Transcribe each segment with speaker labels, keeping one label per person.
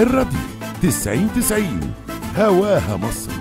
Speaker 1: الراديو تسعين تسعين هواها مصر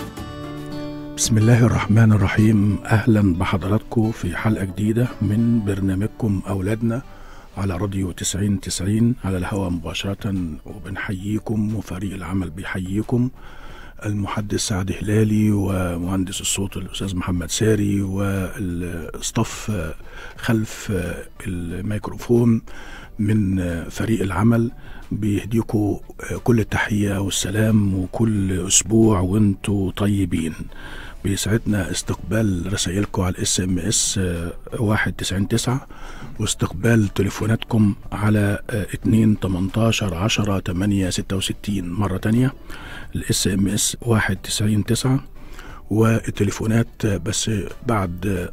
Speaker 2: بسم الله الرحمن الرحيم أهلا بحضراتكم في حلقة جديدة من برنامجكم أولادنا على راديو تسعين تسعين على الهواء مباشرة وبنحييكم وفريق العمل بيحييكم المحدث سعد هلالي ومهندس الصوت الأستاذ محمد ساري والصف خلف الميكروفون من فريق العمل بيهديكوا كل التحية والسلام وكل أسبوع وانتوا طيبين بيسعدنا استقبال رسائلكم على الاس ام اس واحد تسعين تسعة واستقبال تليفوناتكم على اتنين تمنتاشر عشرة تمانية ستة وستين مرة تانية الاس ام اس واحد تسعين تسعة والتليفونات بس بعد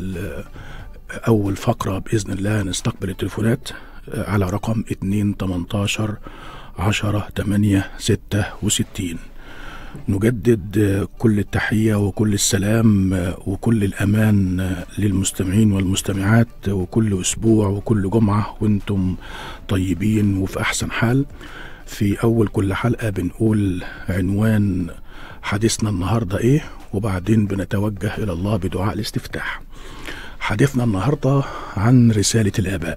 Speaker 2: أول فقرة بإذن الله نستقبل التليفونات على رقم اتنين تمنتاشر عشرة تمانية ستة وستين نجدد كل التحية وكل السلام وكل الأمان للمستمعين والمستمعات وكل أسبوع وكل جمعة وانتم طيبين وفي أحسن حال في أول كل حلقة بنقول عنوان حديثنا النهاردة إيه وبعدين بنتوجه إلى الله بدعاء الاستفتاح حديثنا النهاردة عن رسالة الآباء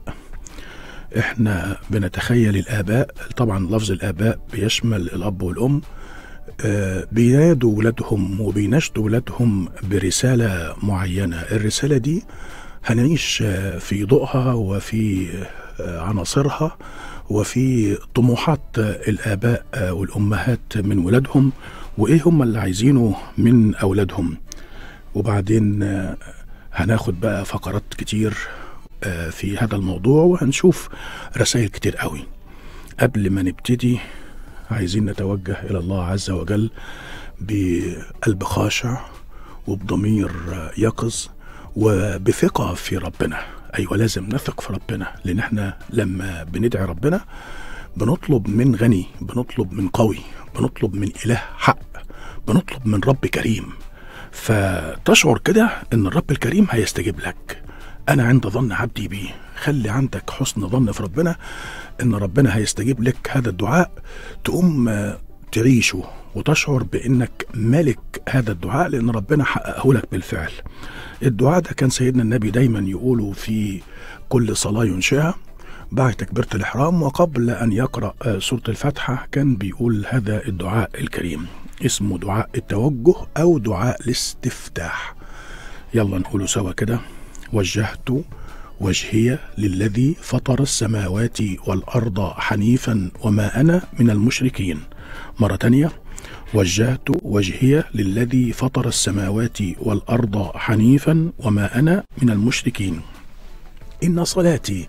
Speaker 2: احنا بنتخيل الآباء طبعا لفظ الآباء بيشمل الأب والأم آه بينادوا ولادهم وبيناشدوا ولادهم برسالة معينة الرسالة دي هنعيش في ضوءها وفي عناصرها وفي طموحات الآباء والأمهات من ولادهم وإيه هم اللي عايزينه من أولادهم وبعدين هناخد بقى فقرات كتير في هذا الموضوع وهنشوف رسائل كتير قوي قبل ما نبتدي عايزين نتوجه إلى الله عز وجل بقلب خاشع وبضمير يقظ وبثقة في ربنا أيوة لازم نثق في ربنا لأن احنا لما بندعي ربنا بنطلب من غني بنطلب من قوي بنطلب من إله حق بنطلب من رب كريم فتشعر كده ان الرب الكريم هيستجيب لك انا عند ظن عبدي بي خلي عندك حسن ظن في ربنا ان ربنا هيستجيب لك هذا الدعاء تقوم تعيشه وتشعر بانك مالك هذا الدعاء لان ربنا حققه لك بالفعل الدعاء ده كان سيدنا النبي دايما يقوله في كل صلاة ينشئها بعد تكبيرة الإحرام وقبل أن يقرأ سورة الفاتحة كان بيقول هذا الدعاء الكريم اسمه دعاء التوجه أو دعاء الاستفتاح يلا نقوله سوا كده وجهت وجهي للذي فطر السماوات والأرض حنيفا وما أنا من المشركين مرة تانية وجهت وجهي للذي فطر السماوات والأرض حنيفا وما أنا من المشركين إن صلاتي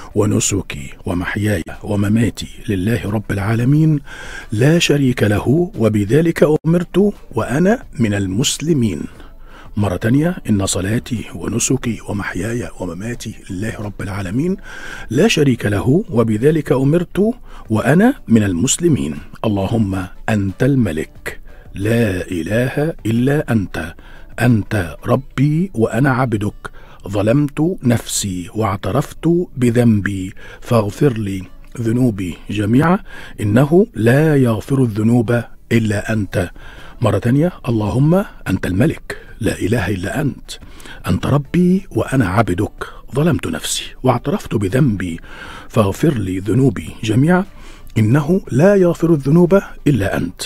Speaker 2: ونسكي ومحياي ومماتي لله رب العالمين لا شريك له وبذلك أمرت وأنا من المسلمين مرة تانية إن صلاتي ونسكي ومحياي ومماتي لله رب العالمين لا شريك له وبذلك أمرت وأنا من المسلمين اللهم أنت الملك لا إله إلا أنت أنت ربي وأنا عبدك ظلمت نفسي واعترفت بذنبي فاغفر لي ذنوبي جميعا إنه لا يغفر الذنوب إلا أنت مرة تانية اللهم أنت الملك لا إله إلا أنت أنت ربي وأنا عبدك ظلمت نفسي واعترفت بذنبي فاغفر لي ذنوبي جميعا إنه لا يغفر الذنوب إلا أنت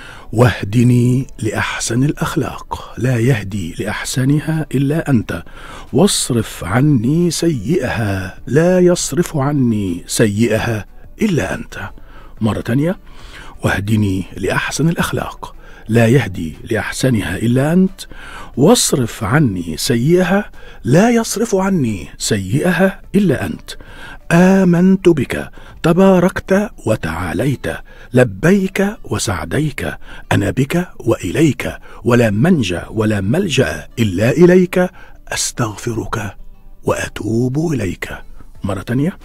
Speaker 2: واهدني لأحسن الأخلاق لا يهدي لأحسنها إلا أنت واصرف عني سيئها لا يصرف عني سيئها إلا أنت مرة تانية واهدني لأحسن الأخلاق لا يهدي لأحسنها إلا أنت واصرف عني سيئها لا يصرف عني سيئها إلا أنت آمنت بك تباركت وتعاليت لبيك وسعديك أنا بك وإليك ولا منجى ولا ملجأ إلا إليك أستغفرك وأتوب إليك مرة تانية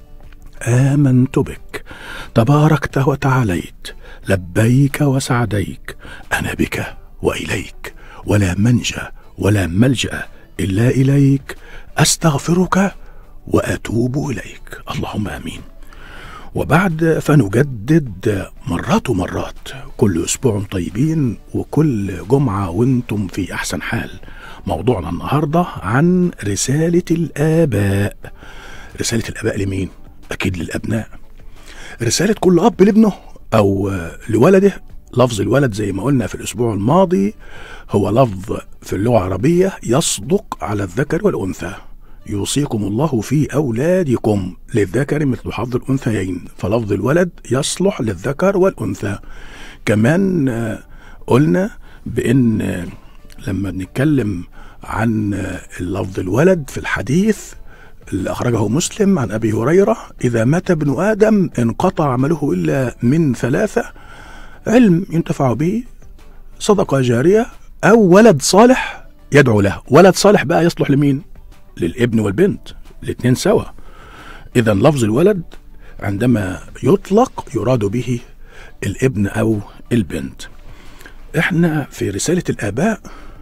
Speaker 2: آمنت بك تباركت وتعاليت لبيك وسعديك أنا بك وإليك ولا منجى ولا ملجأ إلا إليك أستغفرك وأتوب إليك اللهم آمين وبعد فنجدد مرات ومرات كل أسبوع طيبين وكل جمعة وانتم في أحسن حال موضوعنا النهاردة عن رسالة الآباء رسالة الآباء لمين؟ أكيد للأبناء رسالة كل أب لابنه أو لولده لفظ الولد زي ما قلنا في الأسبوع الماضي هو لفظ في اللغة العربية يصدق على الذكر والأنثى يوصيكم الله في أولادكم للذكر مثل حظ الأنثيين فلفظ الولد يصلح للذكر والأنثى كمان آه، قلنا بأن آه، لما بنتكلم عن آه، اللفظ الولد في الحديث اللي أخرجه مسلم عن أبي هريرة إذا مات ابن آدم انقطع عمله إلا من ثلاثة علم ينتفع به صدقة جارية أو ولد صالح يدعو له ولد صالح بقى يصلح لمين للابن والبنت الاثنين سوا إذا لفظ الولد عندما يطلق يراد به الابن أو البنت احنا في رسالة الآباء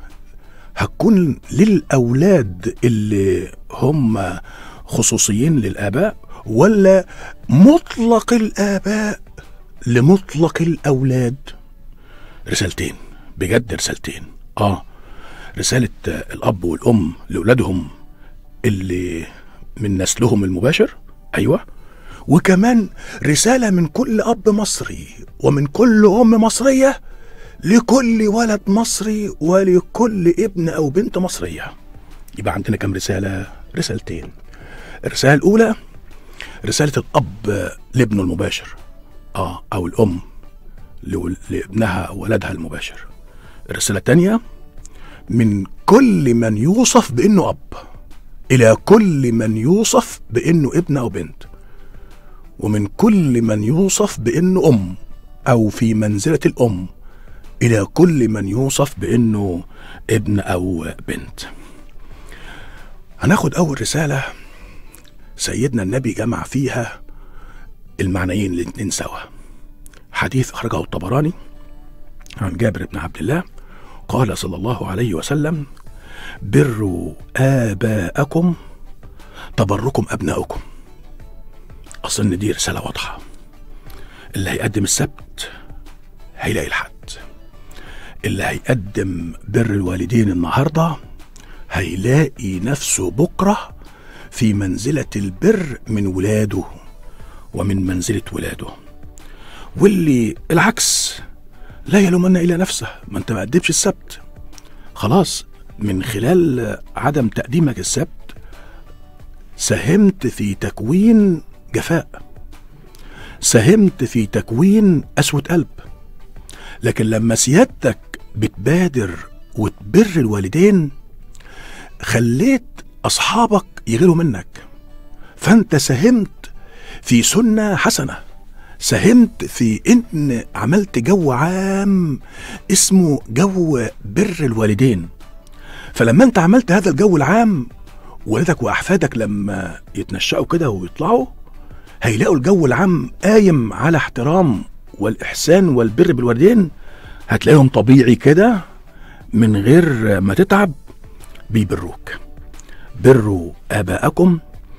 Speaker 2: هتكون للأولاد اللي هم خصوصيين للآباء ولا مطلق الآباء لمطلق الأولاد رسالتين بجد رسالتين آه رسالة الأب والأم لأولادهم اللي من نسلهم المباشر أيوة وكمان رسالة من كل أب مصري ومن كل أم مصرية لكل ولد مصري ولكل ابن أو بنت مصرية يبقى عندنا كم رسالة؟ رسالتين الرسالة الأولى رسالة الأب لابنه المباشر آه أو الأم لول- لابنها أو ولدها المباشر الرسالة الثانية من كل من يوصف بأنه أب إلى كل من يوصف بأنه ابن أو بنت ومن كل من يوصف بأنه أم أو في منزلة الأم إلى كل من يوصف بأنه ابن أو بنت هناخد أول رسالة سيدنا النبي جمع فيها المعنيين الاتنين سوا حديث أخرجه الطبراني عن جابر بن عبد الله قال صلى الله عليه وسلم بروا آباءكم تبركم أبناؤكم أظن دي رسالة واضحة اللي هيقدم السبت هيلاقي الحد اللي هيقدم بر الوالدين النهاردة هيلاقي نفسه بكرة في منزلة البر من ولاده ومن منزلة ولاده واللي العكس لا يلومن إلا نفسه ما انت ما قدمش السبت خلاص من خلال عدم تقديمك السبت ساهمت في تكوين جفاء ساهمت في تكوين قسوة قلب لكن لما سيادتك بتبادر وتبر الوالدين خليت أصحابك يغيروا منك فأنت ساهمت في سنة حسنة ساهمت في ان عملت جو عام اسمه جو بر الوالدين فلما انت عملت هذا الجو العام ولادك واحفادك لما يتنشأوا كده ويطلعوا هيلاقوا الجو العام قايم على احترام والاحسان والبر بالوالدين هتلاقيهم طبيعي كده من غير ما تتعب بيبروك بروا اباءكم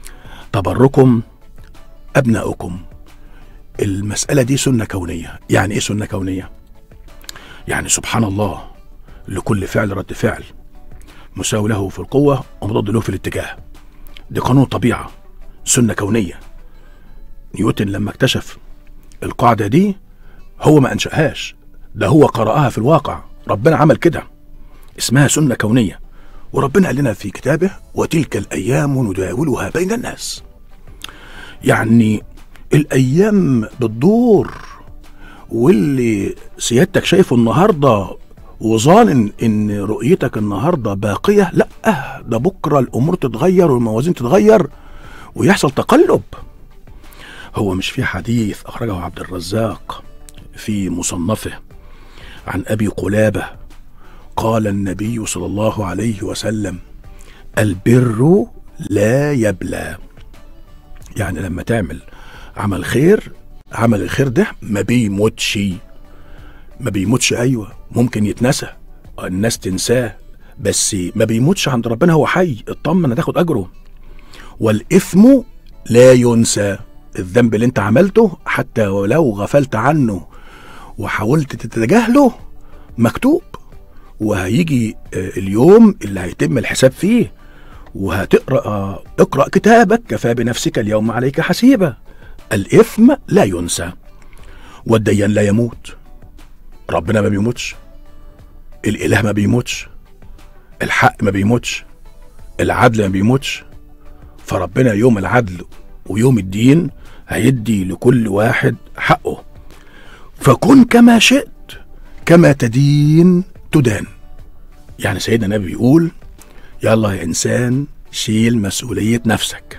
Speaker 2: تبركم ابناؤكم المسألة دي سنة كونية يعني ايه سنة كونية يعني سبحان الله لكل فعل رد فعل مساوي له في القوة ومضاد له في الاتجاه دي قانون طبيعة سنة كونية نيوتن لما اكتشف القاعدة دي هو ما أنشأهاش ده هو قرأها في الواقع ربنا عمل كده اسمها سنة كونية وربنا قال لنا في كتابه وتلك الأيام نداولها بين الناس يعني الايام بتدور واللي سيادتك شايفه النهارده وظانن ان رؤيتك النهارده باقيه لا ده بكره الامور تتغير والموازين تتغير ويحصل تقلب هو مش في حديث اخرجه عبد الرزاق في مصنفه عن ابي قلابه قال النبي صلى الله عليه وسلم البر لا يبلى يعني لما تعمل عمل خير عمل الخير ده ما بيموتش ما بيموتش ايوه ممكن يتنسى الناس تنساه بس ما بيموتش عند ربنا هو حي اطمن هتاخد اجره والاثم لا ينسى الذنب اللي انت عملته حتى ولو غفلت عنه وحاولت تتجاهله مكتوب وهيجي آه، اليوم اللي هيتم الحساب فيه وهتقرا آه، اقرا كتابك كفى بنفسك اليوم عليك حسيبا الاثم لا ينسى والديان لا يموت ربنا ما بيموتش الاله ما بيموتش الحق ما بيموتش العدل ما بيموتش فربنا يوم العدل ويوم الدين هيدي لكل واحد حقه فكن كما شئت كما تدين تدان يعني سيدنا النبي بيقول يلا يا انسان شيل مسؤولية نفسك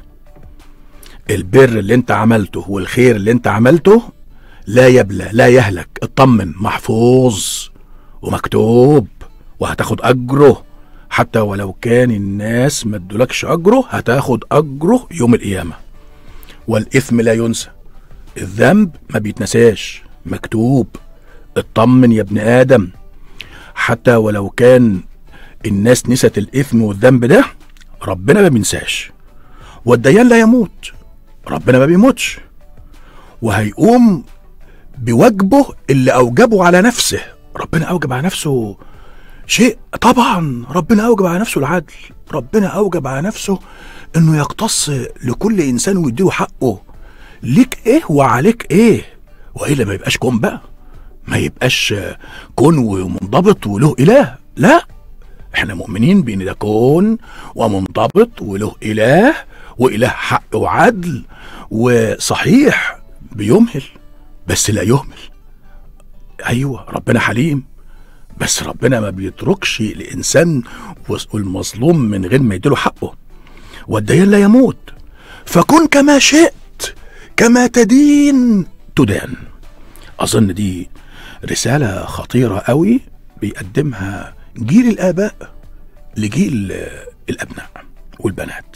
Speaker 2: البر اللي انت عملته والخير اللي انت عملته لا يبلى لا يهلك اطمن محفوظ ومكتوب وهتاخد اجره حتى ولو كان الناس ما ادولكش اجره هتاخد اجره يوم القيامه والاثم لا ينسى الذنب ما بيتنساش مكتوب اطمن يا ابن ادم حتى ولو كان الناس نست الاثم والذنب ده ربنا ما بينساش والديان لا يموت ربنا ما بيموتش وهيقوم بواجبه اللي اوجبه على نفسه ربنا اوجب على نفسه شيء طبعا ربنا اوجب على نفسه العدل ربنا اوجب على نفسه انه يقتص لكل انسان ويديله حقه ليك ايه وعليك ايه والا ما يبقاش كون بقى ما يبقاش كون ومنضبط وله اله لا احنا مؤمنين بان ده كون ومنضبط وله اله واله حق وعدل وصحيح بيمهل بس لا يهمل ايوه ربنا حليم بس ربنا ما بيتركش الانسان والمظلوم من غير ما يديله حقه والديان لا يموت فكن كما شئت كما تدين تدان اظن دي رساله خطيره قوي بيقدمها جيل الاباء لجيل الابناء والبنات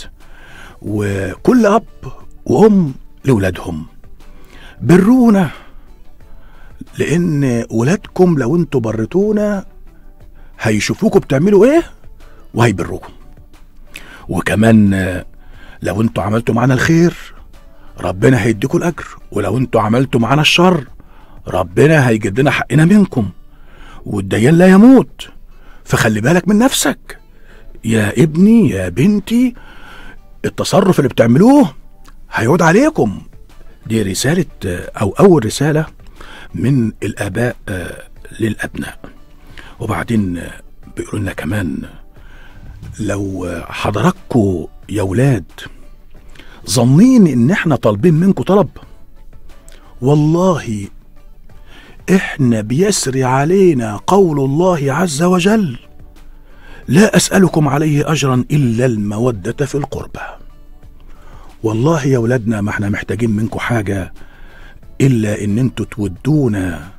Speaker 2: وكل اب وام لاولادهم برونا لان ولادكم لو انتوا برتونا هيشوفوكوا بتعملوا ايه وهيبروكم وكمان لو انتوا عملتوا معانا الخير ربنا هيديكوا الاجر ولو انتوا عملتوا معانا الشر ربنا هيجد لنا حقنا منكم والديان لا يموت فخلي بالك من نفسك يا ابني يا بنتي التصرف اللي بتعملوه هيعود عليكم دي رسالة أو أول رسالة من الآباء للأبناء وبعدين بيقولوا لنا كمان لو حضراتكم يا ولاد ظنين ان احنا طالبين منكم طلب والله احنا بيسري علينا قول الله عز وجل لا اسالكم عليه اجرا الا الموده في القربى والله يا ولادنا ما احنا محتاجين منكم حاجه الا ان انتوا تودونا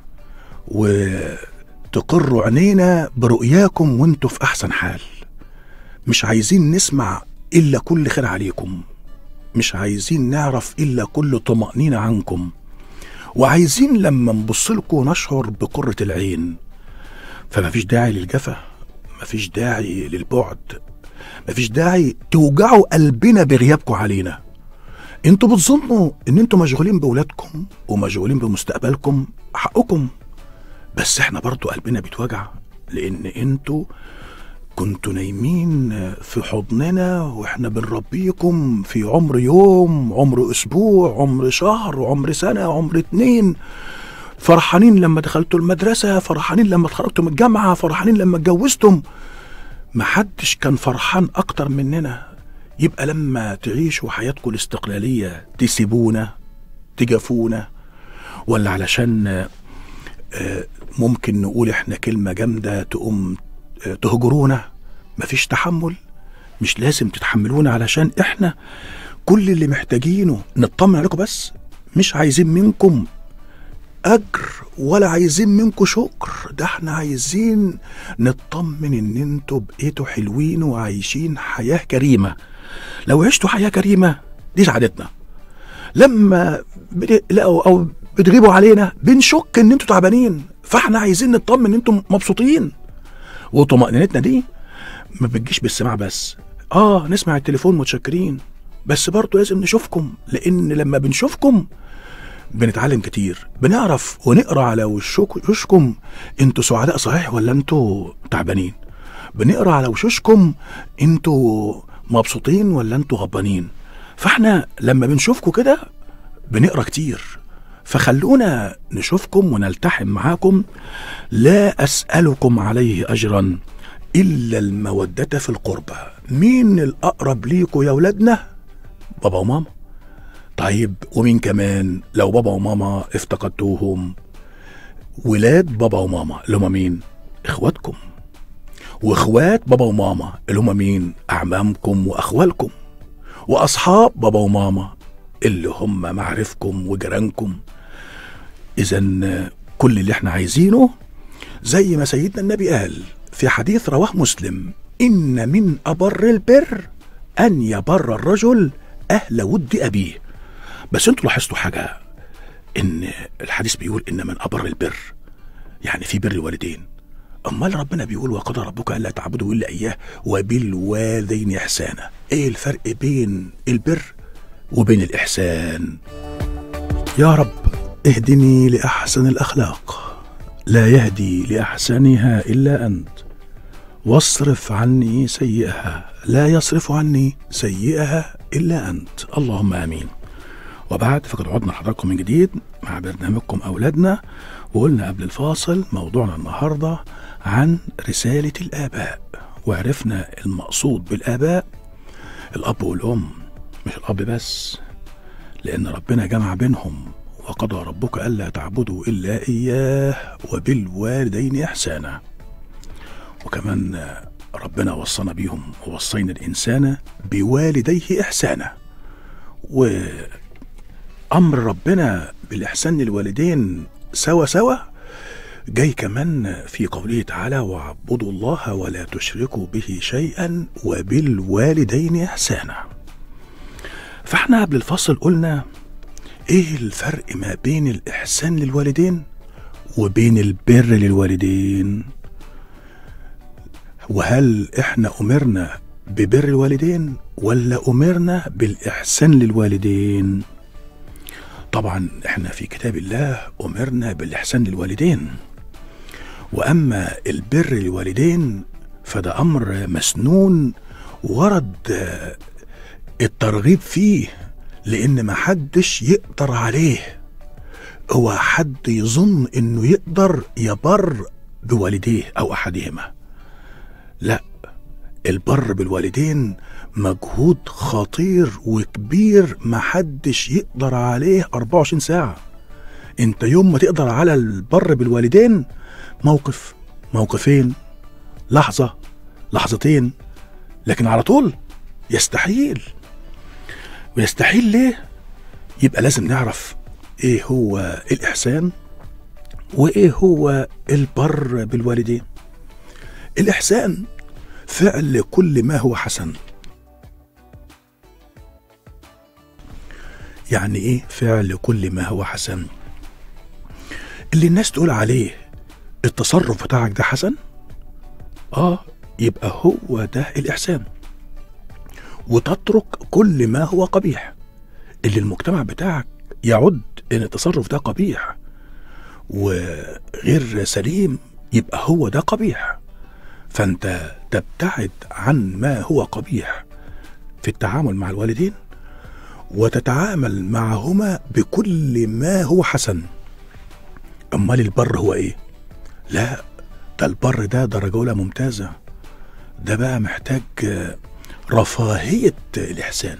Speaker 2: وتقروا عينينا برؤياكم وانتوا في احسن حال مش عايزين نسمع الا كل خير عليكم مش عايزين نعرف الا كل طمانينه عنكم وعايزين لما نبص لكم نشعر بقرة العين فما فيش داعي للجفا ما فيش داعي للبعد ما فيش داعي توجعوا قلبنا بغيابكم علينا انتوا بتظنوا ان انتوا مشغولين بولادكم ومشغولين بمستقبلكم حقكم بس احنا برضو قلبنا بيتوجع لان انتوا كنتوا نايمين في حضننا واحنا بنربيكم في عمر يوم عمر اسبوع عمر شهر عمر سنه عمر اتنين فرحانين لما دخلتوا المدرسه فرحانين لما اتخرجتوا من الجامعه فرحانين لما اتجوزتم محدش كان فرحان اكتر مننا يبقى لما تعيشوا حياتكم الاستقلاليه تسيبونا تجافونا ولا علشان ممكن نقول احنا كلمه جامده تقوم تهجرونا مفيش تحمل مش لازم تتحملونا علشان احنا كل اللي محتاجينه نطمن عليكم بس مش عايزين منكم اجر ولا عايزين منكم شكر ده احنا عايزين نطمن ان انتوا بقيتوا حلوين وعايشين حياه كريمه لو عشتوا حياه كريمه دي سعادتنا لما بتقلقوا او بتغيبوا علينا بنشك ان انتوا تعبانين فاحنا عايزين نطمن ان انتوا مبسوطين وطمأنينتنا دي ما بتجيش بالسماع بس اه نسمع التليفون متشكرين بس برضه لازم نشوفكم لان لما بنشوفكم بنتعلم كتير بنعرف ونقرا على وشك- وشكم انتوا سعداء صحيح ولا انتوا تعبانين بنقرا على وشوشكم انتوا مبسوطين ولا انتوا غضبانين فاحنا لما بنشوفكم كده بنقرا كتير فخلونا نشوفكم ونلتحم معاكم لا اسالكم عليه اجرا الا الموده في القربى مين الاقرب ليكوا يا ولادنا بابا وماما طيب ومين كمان لو بابا وماما افتقدتوهم ولاد بابا وماما اللي هم مين اخواتكم واخوات بابا وماما اللي هم مين اعمامكم واخوالكم واصحاب بابا وماما اللي هم معرفكم وجيرانكم اذا كل اللي احنا عايزينه زي ما سيدنا النبي قال في حديث رواه مسلم ان من ابر البر ان يبر الرجل اهل ود ابيه بس انتوا لاحظتوا حاجه ان الحديث بيقول ان من ابر البر يعني في بر الوالدين امال ربنا بيقول وقضى ربك الا تعبدوا الا اياه وبالوالدين احسانا ايه الفرق بين البر وبين الاحسان يا رب اهدني لاحسن الاخلاق لا يهدي لاحسنها الا انت واصرف عني سيئها لا يصرف عني سيئها الا انت اللهم امين وبعد فقد عدنا لحضراتكم من جديد مع برنامجكم أولادنا وقلنا قبل الفاصل موضوعنا النهاردة عن رسالة الآباء وعرفنا المقصود بالآباء الأب والأم مش الأب بس لأن ربنا جمع بينهم وقضى ربك ألا تعبدوا إلا إياه وبالوالدين إحسانا وكمان ربنا وصانا بيهم ووصينا الإنسان بوالديه إحسانا و امر ربنا بالاحسان للوالدين سوا سوا جاي كمان في قوله تعالى واعبدوا الله ولا تشركوا به شيئا وبالوالدين احسانا فاحنا قبل الفصل قلنا ايه الفرق ما بين الاحسان للوالدين وبين البر للوالدين وهل احنا امرنا ببر الوالدين ولا امرنا بالاحسان للوالدين طبعا احنا في كتاب الله امرنا بالاحسان للوالدين واما البر للوالدين فده امر مسنون ورد آه، الترغيب فيه لان ما حدش يقدر عليه هو حد يظن انه يقدر يبر بوالديه او احدهما لا البر بالوالدين مجهود خطير وكبير محدش يقدر عليه 24 ساعة انت يوم ما تقدر على البر بالوالدين موقف موقفين لحظة لحظتين لكن على طول يستحيل ويستحيل ليه يبقى لازم نعرف ايه هو الاحسان وايه هو البر بالوالدين الاحسان فعل كل ما هو حسن يعني ايه فعل كل ما هو حسن اللي الناس تقول عليه التصرف بتاعك ده حسن اه يبقى هو ده الاحسان وتترك كل ما هو قبيح اللي المجتمع بتاعك يعد ان التصرف ده قبيح وغير سليم يبقى هو ده قبيح فانت تبتعد عن ما هو قبيح في التعامل مع الوالدين وتتعامل معهما بكل ما هو حسن امال البر هو ايه لا ده البر ده درجة أولى ممتازة ده بقى محتاج آه، رفاهية الإحسان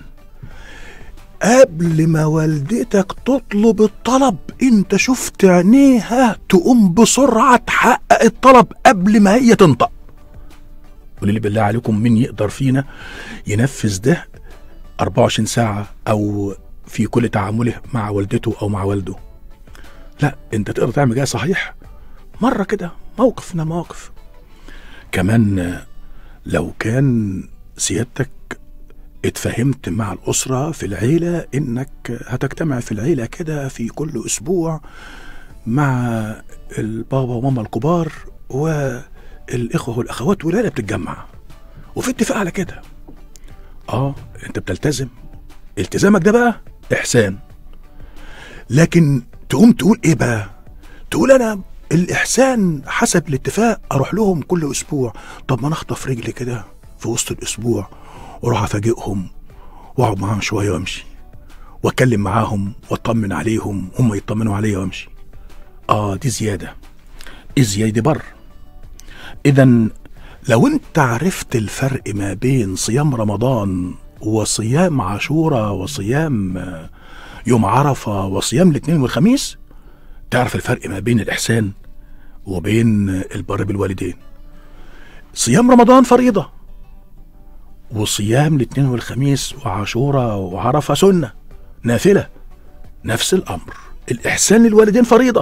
Speaker 2: قبل ما والدتك تطلب الطلب انت شفت عينيها تقوم بسرعة تحقق الطلب قبل ما هي تنطق قولي لي بالله عليكم مين يقدر فينا ينفذ ده 24 ساعة أو في كل تعامله مع والدته أو مع والده لا أنت تقدر تعمل كده صحيح مرة كده موقف من المواقف كمان آه، لو كان سيادتك اتفهمت مع الأسرة في العيلة إنك هتجتمع في العيلة كده في كل أسبوع مع البابا وماما الكبار والإخوة والأخوات والعيلة بتتجمع وفي اتفاق على كده اه انت بتلتزم التزامك ده بقى احسان لكن تقوم تقول ايه بقى تقول انا الاحسان حسب الاتفاق اروح لهم كل اسبوع طب ما انا اخطف رجلي كده في وسط الاسبوع واروح افاجئهم واقعد معاهم شويه وامشي واتكلم معاهم واطمن عليهم هم يطمنوا عليا وامشي اه دي زياده الزياده دي بر اذا لو انت عرفت الفرق ما بين صيام رمضان وصيام عاشوراء وصيام آه، يوم عرفه وصيام الاثنين والخميس تعرف الفرق ما بين الإحسان وبين البر بالوالدين صيام رمضان فريضة وصيام الاثنين والخميس وعاشوراء وعرفة سنة نافلة نفس الأمر الإحسان للوالدين فريضة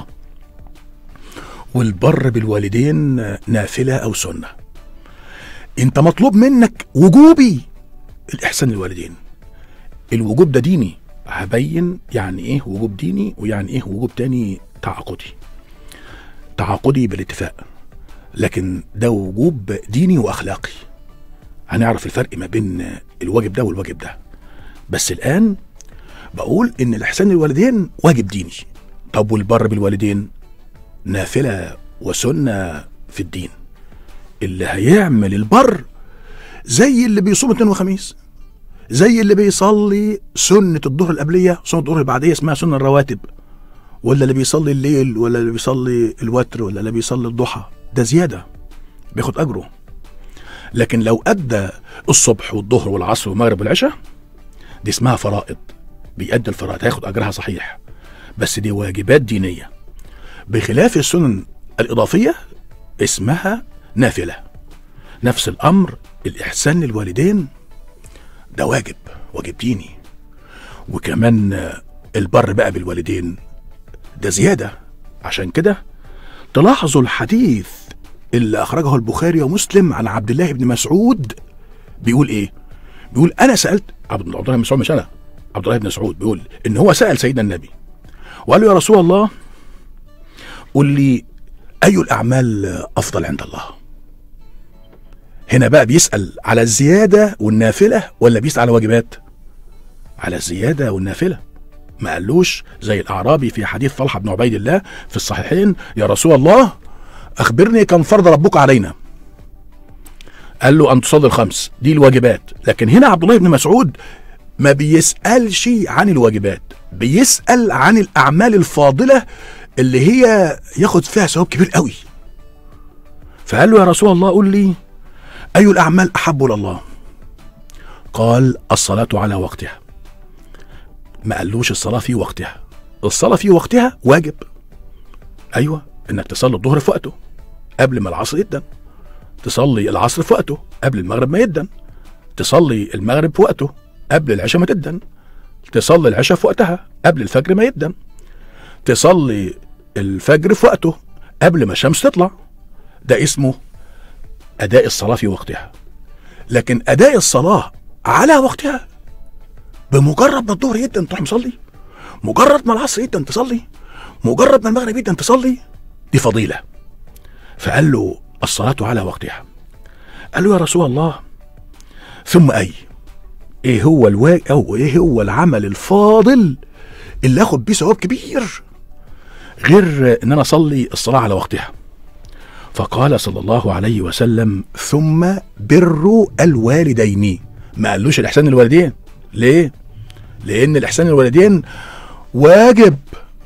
Speaker 2: والبر بالوالدين نافلة أو سنة أنت مطلوب منك وجوبي الإحسان للوالدين الوجوب ده ديني هبين يعني ايه وجوب ديني ويعني ايه وجوب تاني تعاقدي تعاقدي بالاتفاق لكن ده وجوب ديني واخلاقي هنعرف الفرق ما بين الواجب ده والواجب ده بس الان بقول ان الاحسان للوالدين واجب ديني طب والبر بالوالدين نافله وسنه في الدين اللي هيعمل البر زي اللي بيصوم اثنين وخميس زي اللي بيصلي سنة الظهر القبلية سنة الظهر البعدية اسمها سنة الرواتب ولا اللي بيصلي الليل ولا اللي بيصلي الوتر ولا اللي بيصلي الضحى ده زيادة بياخد أجره لكن لو أدى الصبح والظهر والعصر والمغرب والعشاء دي اسمها فرائض بيأدي الفرائض هياخد أجرها صحيح بس دي واجبات دينية بخلاف السنن الإضافية اسمها نافلة نفس الأمر الإحسان للوالدين ده واجب واجب ديني وكمان آه، البر بقى بالوالدين ده زيادة عشان كده تلاحظوا الحديث اللي أخرجه البخاري ومسلم عن عبد الله بن مسعود بيقول إيه؟ بيقول أنا سألت عبد الله بن مسعود مش أنا عبد الله بن مسعود بيقول إن هو سأل سيدنا النبي وقال له يا رسول الله قل لي أي الأعمال أفضل عند الله؟ هنا بقى بيسأل على الزيادة والنافلة ولا بيسأل على واجبات؟ على الزيادة والنافلة ما قالوش زي الأعرابي في حديث طلحة بن عبيد الله في الصحيحين يا رسول الله أخبرني كم فرض ربك علينا قال له أن تصلي الخمس دي الواجبات لكن هنا عبد الله بن مسعود ما بيسألش عن الواجبات بيسأل عن الأعمال الفاضلة اللي هي ياخد فيها ثواب كبير قوي فقال له يا رسول الله قل لي أي الأعمال أحب إلى الله قال الصلاة على وقتها ما قالوش الصلاة في وقتها الصلاة في وقتها واجب أيوة إنك تصلي الظهر في وقته قبل ما العصر يدن تصلي العصر في وقته قبل المغرب ما يدن تصلي المغرب في وقته قبل العشاء ما تدن تصلي العشاء في وقتها قبل الفجر ما يدن تصلي الفجر في وقته قبل ما الشمس تطلع ده اسمه أداء الصلاة في وقتها لكن أداء الصلاة على وقتها بمجرد ما الظهر يدن تروح مصلي مجرد ما العصر يدن تصلي مجرد ما المغرب يدن تصلي دي فضيلة فقال له الصلاة على وقتها قال له يا رسول الله ثم أي ايه هو الوا او ايه هو العمل الفاضل اللي اخد بيه ثواب كبير غير ان انا اصلي الصلاه على وقتها فقال صلى الله عليه وسلم ثم بر الوالدين ما قالوش الاحسان للوالدين ليه لان الاحسان للوالدين واجب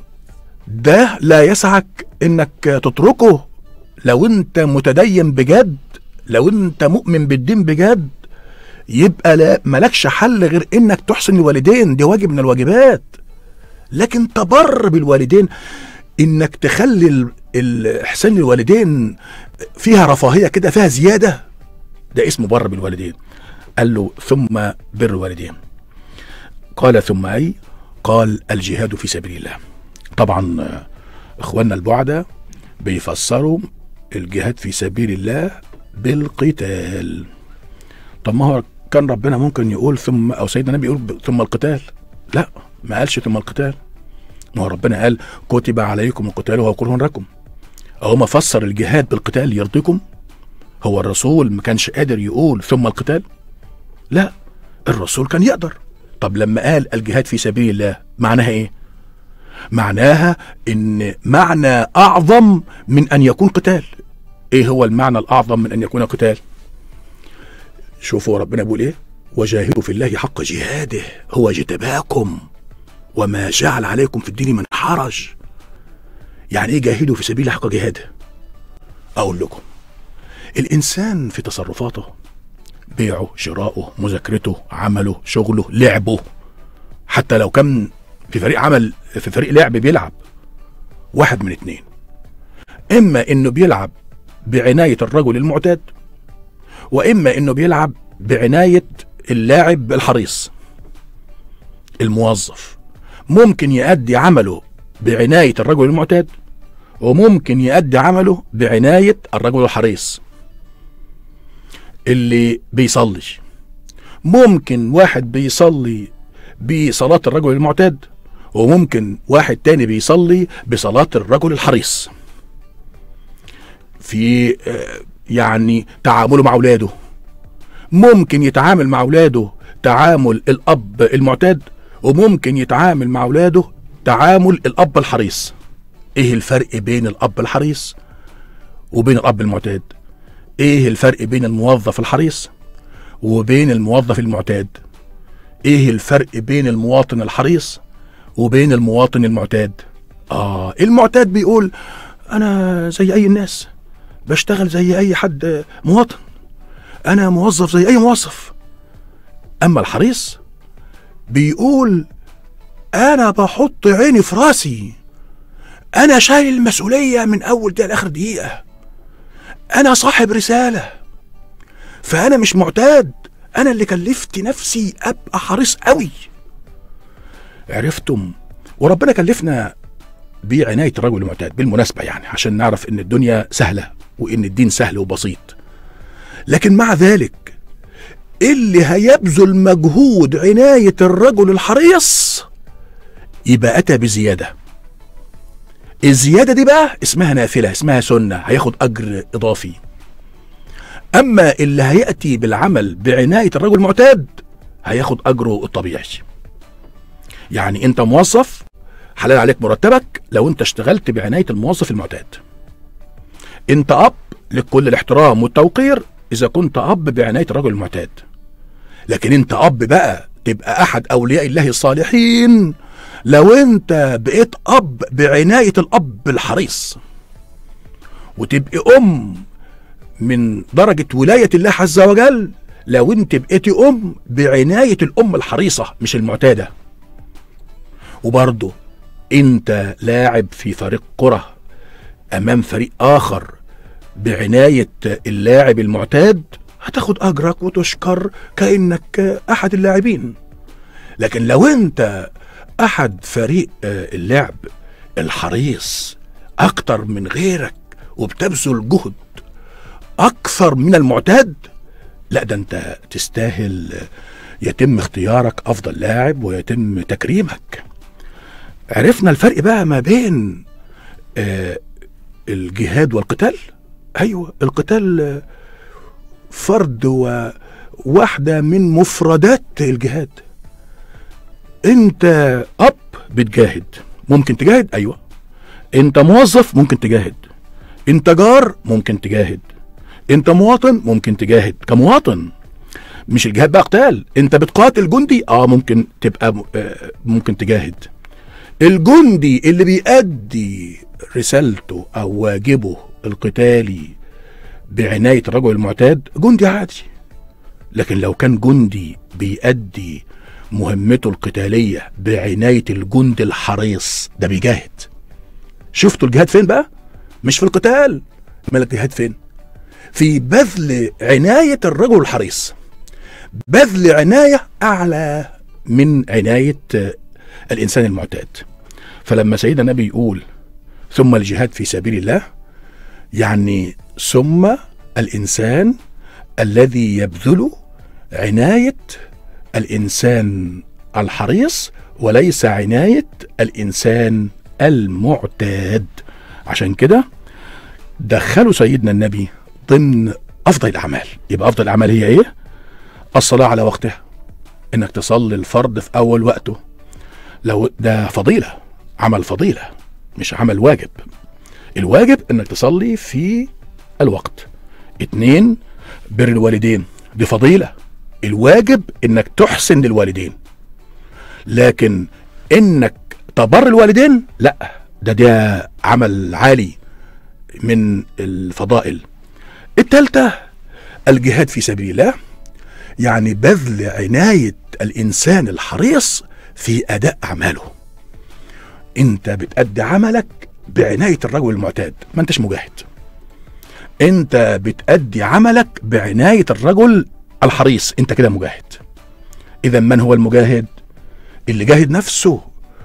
Speaker 2: ده لا يسعك انك تتركه لو انت متدين بجد لو انت مؤمن بالدين بجد يبقى لا ملكش حل غير انك تحسن الوالدين دي واجب من الواجبات لكن تبر بالوالدين انك تخلي ال- الاحسان للوالدين فيها رفاهيه كده فيها زياده ده اسمه بر بالوالدين قال له ثم بر الوالدين قال ثم اي قال الجهاد في سبيل الله طبعا آه، اخواننا البعدة بيفسروا الجهاد في سبيل الله بالقتال طب ما هو كان ربنا ممكن يقول ثم او سيدنا النبي يقول ب- ثم القتال لا ما قالش ثم القتال ما هو ربنا قال كتب عليكم القتال وهو كره لكم أو ما فسر الجهاد بالقتال يرضيكم هو الرسول ما كانش قادر يقول ثم القتال لا الرسول كان يقدر طب لما قال الجهاد في سبيل الله معناها ايه معناها ان معنى اعظم من ان يكون قتال ايه هو المعنى الاعظم من ان يكون قتال شوفوا ربنا بيقول ايه وجاهدوا في الله حق جهاده هو اجتباكم وما جعل عليكم في الدين من حرج يعني ايه جاهدوا في سبيل حق جهاده اقول لكم الانسان في تصرفاته بيعه شراؤه مذاكرته عمله شغله لعبه حتى لو كان في فريق عمل في فريق لعب بيلعب واحد من اتنين اما انه بيلعب بعناية الرجل المعتاد واما انه بيلعب بعناية اللاعب الحريص الموظف ممكن يأدي عمله بعناية الرجل المعتاد وممكن يأدي عمله بعناية الرجل الحريص اللي بيصلي ممكن واحد بيصلي بصلاة الرجل المعتاد وممكن واحد تاني بيصلي بصلاة الرجل الحريص في آه، يعني تعامله مع اولاده ممكن يتعامل مع اولاده تعامل الاب المعتاد وممكن يتعامل مع اولاده تعامل الاب الحريص ايه الفرق بين الاب الحريص وبين الاب المعتاد ايه الفرق بين الموظف الحريص وبين الموظف المعتاد ايه الفرق بين المواطن الحريص وبين المواطن المعتاد اه المعتاد بيقول انا زي اي الناس بشتغل زي اي حد مواطن انا موظف زي اي موظف اما الحريص بيقول انا بحط عيني في راسي انا شايل المسؤوليه من اول دقيقه لاخر دقيقه انا صاحب رساله فانا مش معتاد انا اللي كلفت نفسي ابقى حريص قوي عرفتم وربنا كلفنا بعنايه الرجل المعتاد بالمناسبه يعني عشان نعرف ان الدنيا سهله وان الدين سهل وبسيط لكن مع ذلك اللي هيبذل مجهود عنايه الرجل الحريص يبقى اتى بزياده الزياده دي بقى اسمها نافله اسمها سنه هياخد اجر اضافي اما اللي هياتي بالعمل بعنايه الرجل المعتاد هياخد اجره الطبيعي يعني انت موظف حلال عليك مرتبك لو انت اشتغلت بعنايه الموظف المعتاد انت اب لكل الاحترام والتوقير اذا كنت اب بعنايه الرجل المعتاد لكن انت اب بقى تبقى احد اولياء الله الصالحين لو انت بقيت اب بعنايه الاب الحريص وتبقي ام من درجه ولايه الله عز وجل لو انت بقيتي ام بعنايه الام الحريصه مش المعتاده وبرضه انت لاعب في فريق كره امام فريق اخر بعنايه اللاعب المعتاد هتاخد اجرك وتشكر كانك احد اللاعبين لكن لو انت احد فريق آه، اللعب الحريص اكتر من غيرك وبتبذل جهد اكثر من المعتاد لا ده انت تستاهل يتم اختيارك افضل لاعب ويتم تكريمك عرفنا الفرق بقى ما بين آه، الجهاد والقتال ايوه القتال آه، فرد وواحده من مفردات الجهاد انت اب بتجاهد ممكن تجاهد ايوه انت موظف ممكن تجاهد انت جار ممكن تجاهد انت مواطن ممكن تجاهد كمواطن مش الجهاد بقى قتال انت بتقاتل جندي اه ممكن تبقى م- آه، ممكن تجاهد الجندي اللي بيأدي رسالته او واجبه القتالي بعناية الرجل المعتاد جندي عادي لكن لو كان جندي بيأدي مهمته القتالية بعناية الجند الحريص ده بيجاهد شفتوا الجهاد فين بقى مش في القتال ما الجهاد فين في بذل عناية الرجل الحريص بذل عناية أعلى من عناية آه، الإنسان المعتاد فلما سيدنا النبي يقول ثم الجهاد في سبيل الله يعني ثم الإنسان الذي يبذل عناية الإنسان الحريص وليس عناية الإنسان المعتاد عشان كده دخلوا سيدنا النبي ضمن أفضل الأعمال يبقى أفضل الأعمال هي إيه؟ الصلاة على وقتها انك تصلي الفرض في اول وقته لو ده فضيله عمل فضيله مش عمل واجب الواجب انك تصلي في الوقت اتنين بر الوالدين دي فضيله الواجب انك تحسن للوالدين لكن انك تبر الوالدين لا ده ده عمل عالي من الفضائل التالتة الجهاد في سبيل الله يعني بذل عناية الإنسان الحريص في أداء أعماله أنت بتأدي عملك بعناية الرجل المعتاد ما أنتش مجاهد أنت بتأدي عملك بعناية الرجل الحريص أنت كده مجاهد إذا من هو المجاهد اللي جاهد نفسه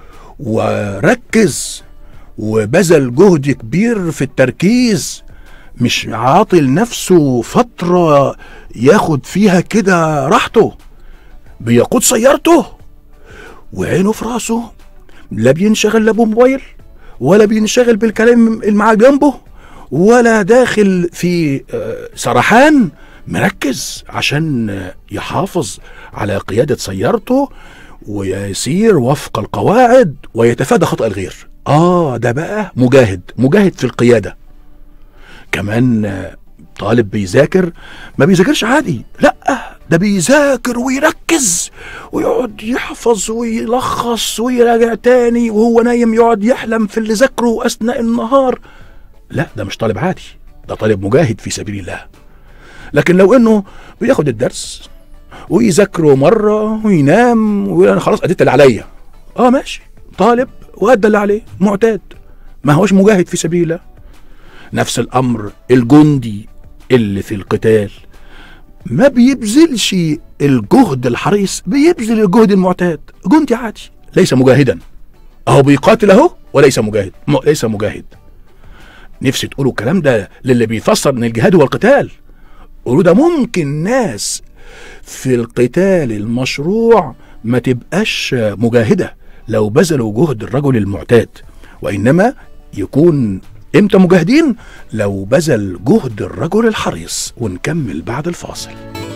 Speaker 2: وركز وبذل جهد كبير في التركيز مش عاطي لنفسه فترة ياخد فيها كده راحته بيقود سيارته وعينه في راسه لا بينشغل لا بموبايل ولا بينشغل بالكلام اللي معاه جنبه ولا داخل في آه، سرحان مركز عشان آه، يحافظ على قيادة سيارته ويسير وفق القواعد ويتفادى خطأ الغير آه ده بقى مجاهد مجاهد في القيادة كمان آه، طالب بيذاكر ما بيذاكرش عادي لا ده بيذاكر ويركز ويقعد يحفظ ويلخص ويراجع تاني وهو نايم يقعد يحلم في اللي ذاكره أثناء النهار لا ده مش طالب عادي ده طالب مجاهد في سبيل الله لكن لو انه بياخد الدرس ويذاكره مرة وينام ويقول انا خلاص اديت اللي عليا اه ماشي طالب وادى اللي عليه معتاد ما هوش مجاهد في سبيل الله نفس الامر الجندي اللي في القتال ما بيبذلش الجهد الحريص بيبذل الجهد المعتاد جندي عادي ليس مجاهدا اهو بيقاتل اهو وليس مجاهد م- ليس مجاهد نفسي تقولوا الكلام ده للي بيفسر ان الجهاد هو القتال قولوا ده ممكن ناس في القتال المشروع ما تبقاش مجاهدة لو بذلوا جهد الرجل المعتاد وإنما يكون امتى مجاهدين لو بذل جهد الرجل الحريص ونكمل بعد الفاصل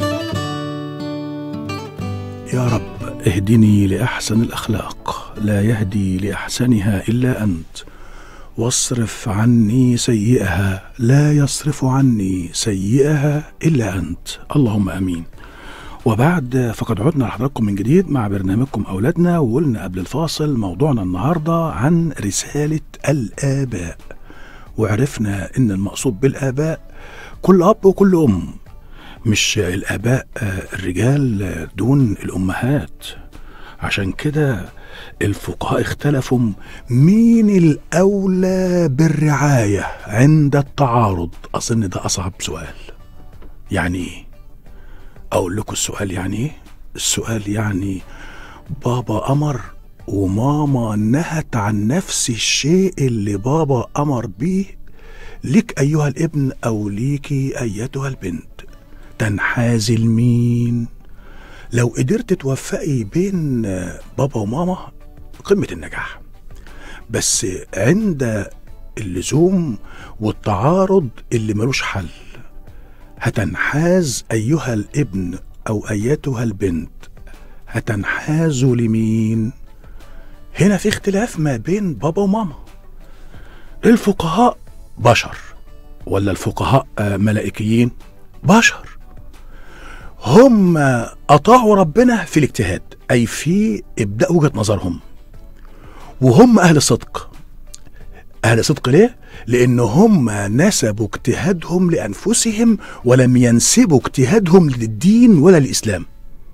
Speaker 2: يا رب اهدني لأحسن الأخلاق لا يهدي لأحسنها إلا أنت واصرف عني سيئها لا يصرف عني سيئها إلا أنت اللهم أمين وبعد فقد عدنا لحضراتكم من جديد مع برنامجكم أولادنا وقلنا قبل الفاصل موضوعنا النهاردة عن رسالة الآباء وعرفنا إن المقصود بالآباء كل أب وكل أم مش الآباء آه، الرجال آه، دون الأمهات عشان كده الفقهاء اختلفوا مين الأولى بالرعاية عند التعارض أظن ده أصعب سؤال يعني إيه؟ أقول لكم السؤال يعني إيه؟ السؤال يعني بابا أمر وماما نهت عن نفس الشيء اللي بابا أمر بيه لك أيها الابن أو ليكي أيتها البنت تنحازي لمين لو قدرت توفقي بين بابا وماما قمة النجاح بس عند اللزوم والتعارض اللي ملوش حل هتنحاز أيها الابن أو أيتها البنت هتنحازوا لمين هنا في اختلاف ما بين بابا وماما الفقهاء بشر ولا الفقهاء آه، ملائكيين بشر هم أطاعوا ربنا في الاجتهاد أي في إبداء وجهة نظرهم وهم أهل صدق أهل صدق ليه؟ لأن هم نسبوا اجتهادهم لأنفسهم ولم ينسبوا اجتهادهم للدين ولا الإسلام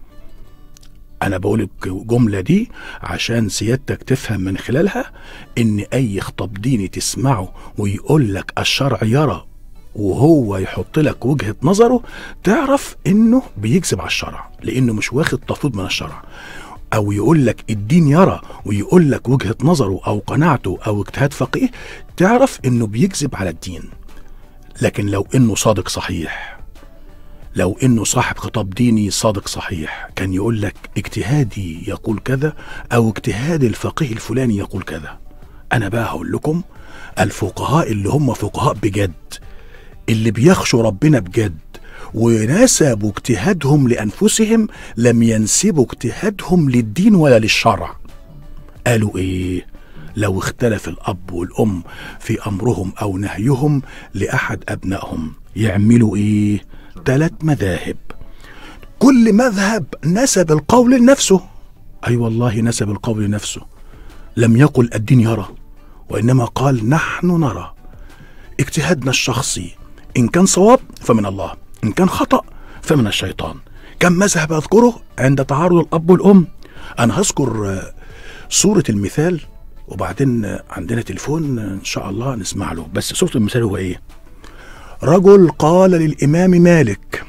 Speaker 2: أنا بقول الجملة دي عشان سيادتك تفهم من خلالها إن أي خطاب ديني تسمعه ويقول لك الشرع يرى وهو يحط لك وجهة نظره تعرف إنه بيكذب على الشرع لأنه مش واخد تفويض من الشرع أو يقول لك الدين يرى ويقول لك وجهة نظره أو قناعته أو اجتهاد فقيه تعرف إنه بيكذب على الدين لكن لو إنه صادق صحيح لو انه صاحب خطاب ديني صادق صحيح كان يقول لك اجتهادي يقول كذا او اجتهاد الفقيه الفلاني يقول كذا انا بقى هقول لكم الفقهاء اللي هم فقهاء بجد اللي بيخشوا ربنا بجد ونسبوا اجتهادهم لأنفسهم لم ينسبوا اجتهادهم للدين ولا للشرع قالوا ايه لو اختلف الأب والأم في أمرهم أو نهيهم لأحد أبنائهم يعملوا ايه ثلاث مذاهب كل مذهب نسب القول لنفسه أي أيوة والله نسب القول لنفسه لم يقل الدين يرى وإنما قال نحن نرى اجتهادنا الشخصي إن كان صواب فمن الله إن كان خطأ فمن الشيطان كم مذهب أذكره عند تعارض الأب والأم أنا هذكر آه، صورة المثال وبعدين آه، عندنا تليفون آه، إن شاء الله نسمع له بس صورة المثال هو إيه رجل قال للإمام مالك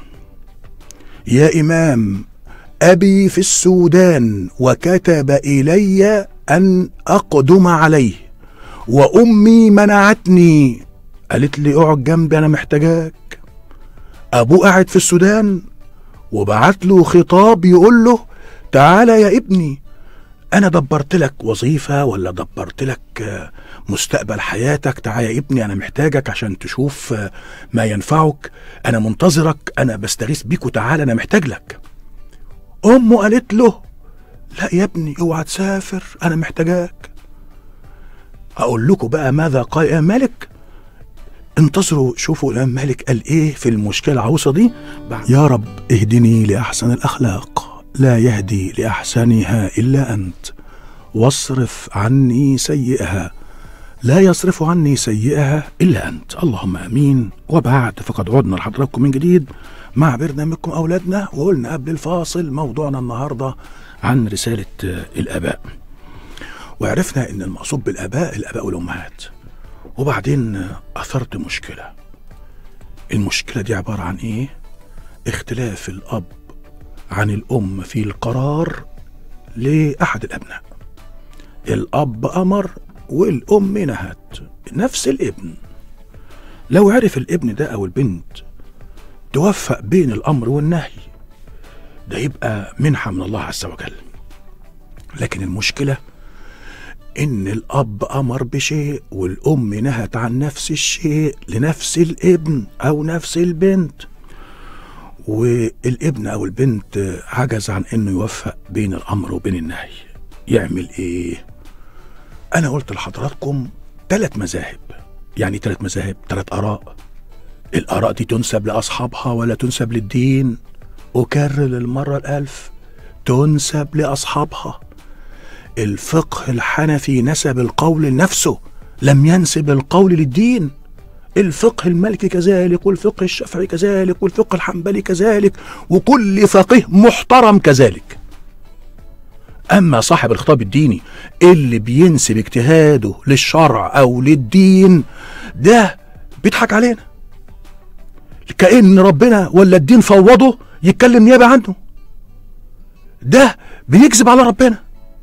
Speaker 2: يا إمام أبي في السودان وكتب إلي أن أقدم عليه وأمي منعتني قالت لي اقعد جنبي أنا محتاجاك أبوه قاعد في السودان وبعت له خطاب يقول له تعالى يا ابني أنا دبرت لك وظيفة ولا دبرت لك آه، مستقبل حياتك تعالى يا ابني أنا محتاجك عشان تشوف آه، ما ينفعك أنا منتظرك أنا بستغيث بيك وتعالى أنا محتاج لك أمه قالت له لا يا ابني اوعى تسافر أنا محتاجاك أقول لكم بقى ماذا قال الإمام مالك انتظروا شوفوا الإمام مالك قال إيه في المشكلة العوصة دي بعد يا رب اهدني لأحسن الأخلاق لا يهدي لأحسنها إلا أنت واصرف عني سيئها لا يصرف عني سيئها إلا أنت اللهم أمين وبعد فقد عدنا لحضراتكم من جديد مع برنامجكم أولادنا وقلنا قبل الفاصل موضوعنا النهاردة عن رسالة آه، الآباء وعرفنا ان المقصود بالاباء الاباء والامهات وبعدين اثرت مشكله المشكله دي عباره عن ايه اختلاف الاب عن الام في القرار لاحد الابناء الاب امر والام نهت نفس الابن لو عرف الابن ده او البنت توفق بين الامر والنهي ده يبقى منحه من الله عز وجل لكن المشكله إن الأب أمر بشيء والأم نهت عن نفس الشيء لنفس الابن أو نفس البنت والابن أو البنت عجز عن إنه يوفق بين الأمر وبين النهي يعمل إيه؟ أنا قلت لحضراتكم ثلاث مذاهب يعني ثلاث مذاهب ثلاث آراء الآراء دي تنسب لأصحابها ولا تنسب للدين أكرر للمرة الألف تنسب لأصحابها الفقه الحنفي نسب القول لنفسه لم ينسب القول للدين الفقه المالكي كذلك والفقه الشافعي كذلك والفقه الحنبلي كذلك وكل فقيه محترم كذلك أما صاحب الخطاب الديني اللي بينسب اجتهاده للشرع أو للدين ده بيضحك علينا كأن ربنا ولا الدين فوضه يتكلم نيابة عنه ده بيكذب على ربنا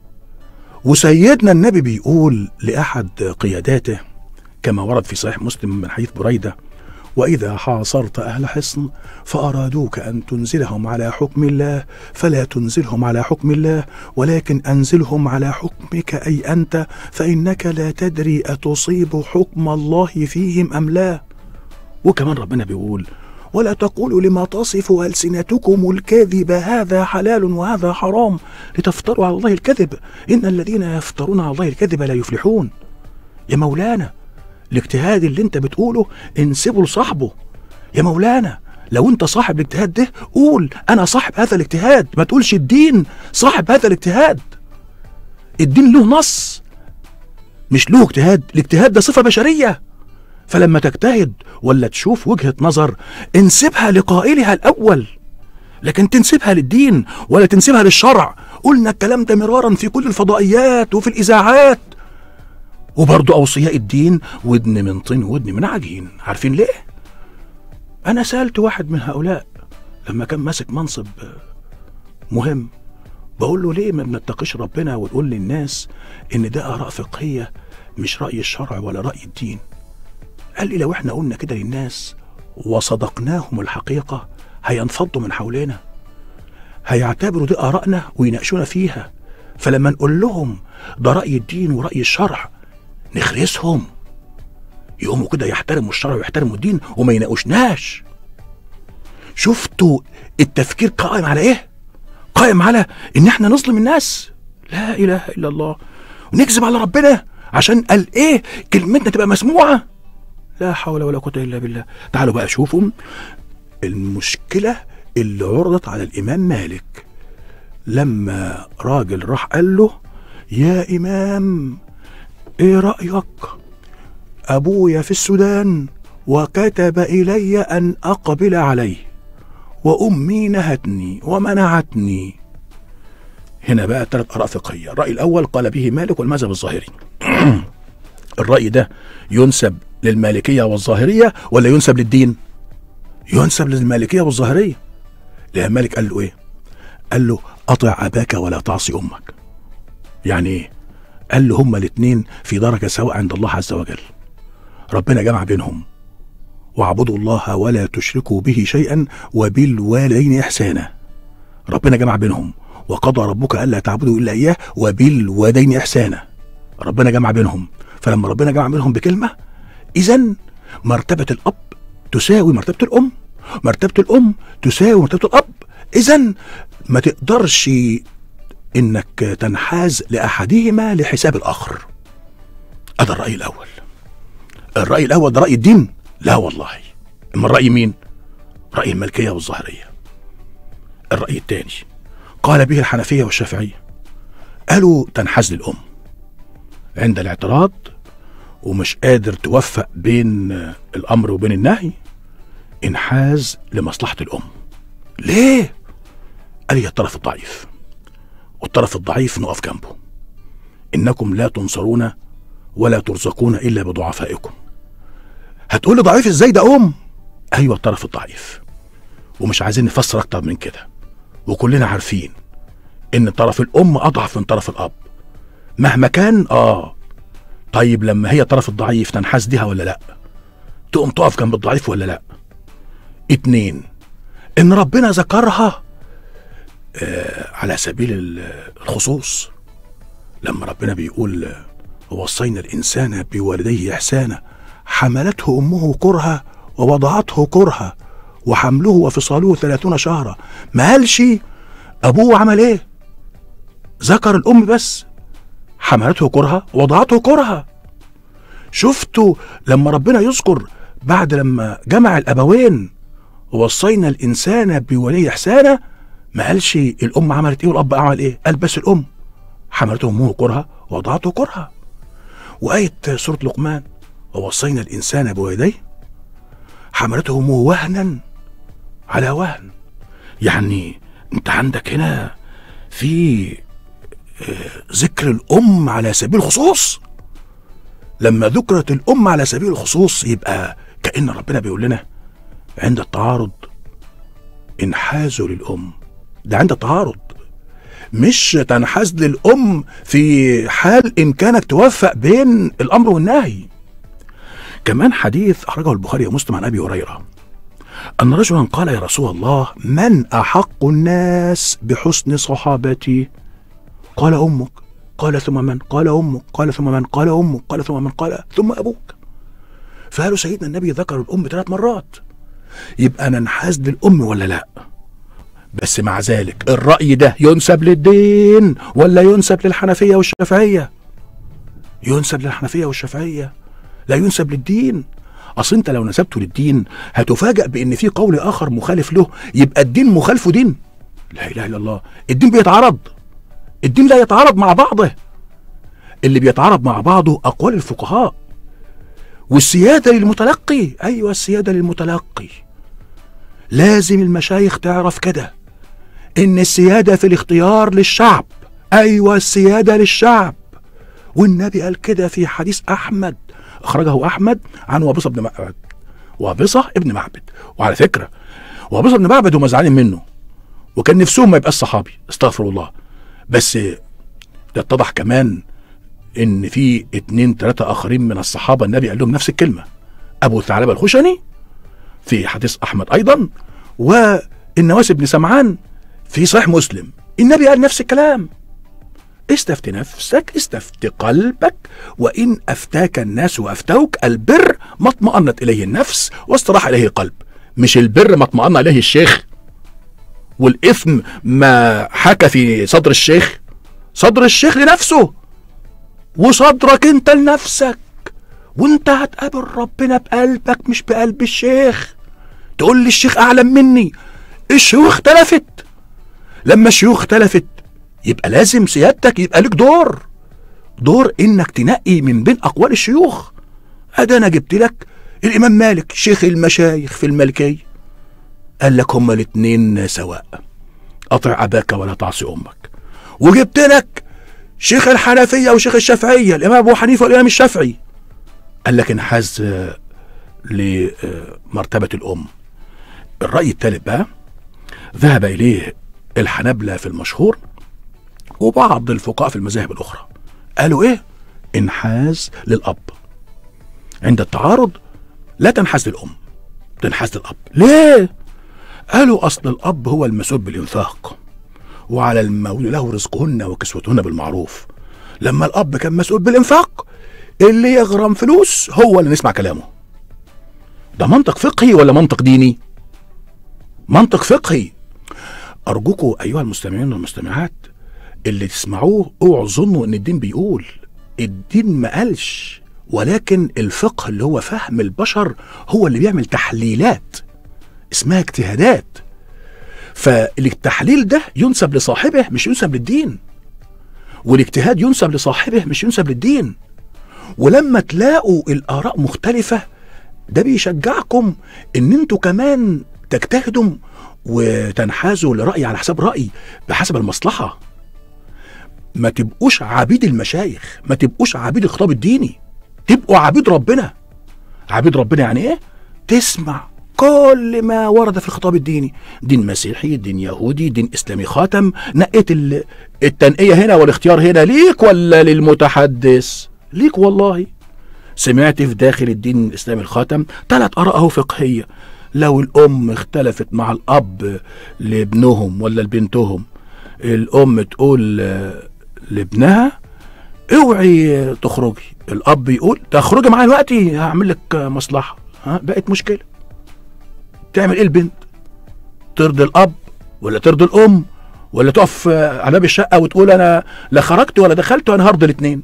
Speaker 2: وسيدنا النبي بيقول لأحد قياداته كما ورد في صحيح مسلم من حديث بريدة وإذا حاصرت أهل حصن فأرادوك أن تنزلهم على حكم الله فلا تنزلهم على حكم الله ولكن أنزلهم على حكمك أي أنت فإنك لا تدري أتصيب حكم الله فيهم أم لا وكمان ربنا بيقول ولا تقولوا لما تصف ألسنتكم الكذب هذا حلال وهذا حرام لتفتروا على الله الكذب إن الذين يفترون على الله الكذب لا يفلحون يا مولانا الاجتهاد اللي انت بتقوله انسبه لصاحبه يا مولانا لو انت صاحب الاجتهاد ده قول انا صاحب هذا الاجتهاد ما تقولش الدين صاحب هذا الاجتهاد الدين له نص مش له اجتهاد الاجتهاد ده صفة بشرية فلما تجتهد ولا تشوف وجهة نظر انسبها لقائلها الأول لكن تنسبها للدين ولا تنسبها للشرع قلنا الكلام ده مرارا في كل الفضائيات وفي الإذاعات وبرضه أوصياء الدين ودن من طين ودن من عجين عارفين ليه؟ أنا سألت واحد من هؤلاء لما كان ماسك منصب مهم بقول له ليه ما بنتقيش ربنا ونقول للناس إن ده آراء فقهية مش رأي الشرع ولا رأي الدين قال لي لو احنا قلنا كده للناس وصدقناهم الحقيقة هينفضوا من حولنا هيعتبروا دي آرائنا ويناقشونا فيها فلما نقول لهم ده رأي الدين ورأي الشرع نخرسهم يقوموا كده يحترموا الشرع ويحترموا الدين وما يناقشناش شفتوا التفكير قائم على ايه قائم على ان احنا نظلم الناس لا اله الا الله ونكذب على ربنا عشان قال ايه كلمتنا تبقى مسموعه لا حول ولا قوه الا بالله تعالوا بقى شوفوا المشكله اللي عرضت على الامام مالك لما راجل راح قال له يا امام ايه رايك ابويا في السودان وكتب الي ان اقبل عليه وامي نهتني ومنعتني هنا بقى ثلاث اراء فقهيه الراي الاول قال به مالك والمذهب الظاهري الراي ده ينسب للمالكيه والظاهريه ولا ينسب للدين ينسب للمالكيه والظاهريه لان مالك قال له ايه قال له اطع اباك ولا تعصي امك يعني ايه قال له هما الاثنين في درجه سواء عند الله عز وجل ربنا جمع بينهم واعبدوا الله ولا تشركوا به شيئا وبالوالدين احسانا ربنا جمع بينهم وقضى ربك الا تعبدوا الا اياه وبالوالدين احسانا ربنا جمع بينهم فلما ربنا جمع بينهم بكلمه اذا مرتبه الاب تساوي مرتبه الام مرتبه الام تساوي مرتبه الاب اذا ما تقدرش انك تنحاز لاحدهما لحساب الاخر هذا الراي الاول الراي الاول ده راي الدين لا والله اما الراي مين راي الملكيه والظاهريه الراي الثاني قال به الحنفيه والشافعيه قالوا تنحاز للام عند الاعتراض ومش قادر توفق بين الامر وبين النهي انحاز لمصلحه الام ليه قال هي الطرف الضعيف والطرف الضعيف نقف جنبه انكم لا تنصرون ولا ترزقون الا بضعفائكم هتقول لي ضعيف ازاي ده ام ايوه الطرف الضعيف ومش عايزين نفسر اكتر من كده وكلنا عارفين ان طرف الام اضعف من طرف الاب مهما كان اه طيب لما هي طرف الضعيف تنحاز ليها ولا لا تقوم تقف جنب الضعيف ولا لا اتنين ان ربنا ذكرها آه على سبيل ال- الخصوص لما ربنا بيقول ووصينا الانسان بوالديه احسانا حملته امه كرها ووضعته كرها وحمله وفصاله ثلاثون شهرا ما قالش ابوه عمل ايه ذكر الام بس حملته كرها ووضعته كرها شفتوا لما ربنا يذكر بعد لما جمع الابوين ووصينا الانسان بولي احسانا ما قالش الام عملت ايه والاب عمل ايه قال بس الام حملته امه كرها ووضعته كرها وايه سوره لقمان ووصينا الانسان بوالديه حملته امه وهنا على وهن يعني انت عندك هنا في آه، ذكر الام على سبيل الخصوص لما ذكرت الام على سبيل الخصوص يبقى كان ربنا بيقول لنا عند التعارض انحازوا للام ده عند التعارض مش تنحاز للام في حال امكانك توفق بين الامر والنهي كمان حديث اخرجه البخاري ومسلم عن ابي هريره ان رجلا قال يا رسول الله من احق الناس بحسن صحابتي قال امك قال ثم من قال امك قال ثم من قال امك قال ثم من قال ثم ابوك فقالوا سيدنا النبي ذكر الام ثلاث مرات يبقى ننحاز للام ولا لا بس مع ذلك الرأي ده ينسب للدين ولا ينسب للحنفية والشافعية ينسب للحنفية والشافعية لا ينسب للدين اصل انت لو نسبته للدين هتفاجأ بان في قول اخر مخالف له يبقى الدين مخالفه دين لا اله الا الله الدين بيتعارض الدين لا يتعارض مع بعضه اللي بيتعارض مع بعضه اقوال الفقهاء والسيادة للمتلقي ايوه السيادة للمتلقي لازم المشايخ تعرف كده ان السيادة في الاختيار للشعب ايوه السيادة للشعب والنبي قال كده في حديث احمد اخرجه احمد عن وابصه بن معبد وابصه ابن معبد وعلى فكره وابصه بن معبد هم زعلانين منه وكان نفسهم ما يبقاش صحابي استغفر الله بس ده اتضح كمان ان في اتنين تلاتة اخرين من الصحابة النبي قال لهم نفس الكلمة ابو ثعلبة الخشني في حديث احمد ايضا والنواس بن سمعان في صحيح مسلم النبي قال نفس الكلام استفت نفسك استفت قلبك وإن أفتاك الناس وأفتوك البر ما اطمأنت إليه النفس واستراح إليه القلب مش البر ما اطمأن عليه الشيخ والإثم ما حكى في صدر الشيخ صدر الشيخ لنفسه وصدرك انت لنفسك وانت هتقابل ربنا بقلبك مش بقلب الشيخ تقول لي الشيخ اعلم مني الشيوخ اختلفت لما الشيوخ اختلفت يبقى لازم سيادتك يبقى لك دور دور انك تنقي من بين اقوال الشيوخ ادي انا جبت لك الامام مالك شيخ المشايخ في الملكيه قال لك هما الاتنين سواء اطع اباك ولا تعصي امك وجبت لك شيخ الحنفيه وشيخ الشافعيه الامام ابو حنيفه والامام الشافعي قال لك انحاز آه، لمرتبه الام الراي الثالث بقى ذهب اليه الحنابله في المشهور وبعض الفقهاء في المذاهب الاخرى قالوا ايه انحاز للاب عند التعارض لا تنحاز للام تنحاز للاب ليه قالوا اصل الاب هو المسؤول بالانفاق وعلى المولود له رزقهن وكسوتهن بالمعروف لما الاب كان مسؤول بالانفاق اللي يغرم فلوس هو اللي نسمع كلامه ده منطق فقهي ولا منطق ديني منطق فقهي ارجوكم ايها المستمعين والمستمعات اللي تسمعوه اوعوا تظنوا ان الدين بيقول الدين ما قالش ولكن الفقه اللي هو فهم البشر هو اللي بيعمل تحليلات اسمها اجتهادات فالتحليل ده ينسب لصاحبه مش ينسب للدين والاجتهاد ينسب لصاحبه مش ينسب للدين ولما تلاقوا الآراء مختلفة ده بيشجعكم ان انتوا كمان تجتهدوا وتنحازوا لرأي على حساب رأي بحسب المصلحة ما تبقوش عبيد المشايخ ما تبقوش عبيد الخطاب الديني تبقوا عبيد ربنا عبيد ربنا يعني ايه تسمع كل ما ورد في الخطاب الديني دين مسيحي دين يهودي دين اسلامي خاتم نقيت ال- التنقية هنا والاختيار هنا ليك ولا للمتحدث ليك والله سمعت في داخل الدين الاسلامي الخاتم ثلاث اراء اهو فقهيه لو الام اختلفت مع الاب لابنهم ولا لبنتهم الام تقول آه، لابنها اوعي تخرجي الاب يقول تخرجي معايا دلوقتي هعمل لك آه، مصلحه ها بقت مشكله تعمل ايه البنت ترضي الاب ولا ترضي الام ولا تقف آه، على باب الشقه وتقول انا لا خرجت ولا دخلت وانا هرضي الاثنين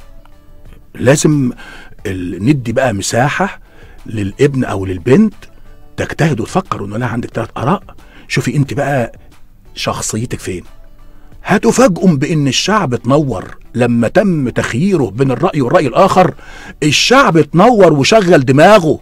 Speaker 2: لازم ال- ندي بقى مساحه للابن او للبنت تجتهد وتفكر انه لا عندك ثلاث اراء شوفي انت بقى شخصيتك فين هتفاجئوا بان الشعب اتنور لما تم تخييره بين الراي والراي الاخر الشعب اتنور وشغل دماغه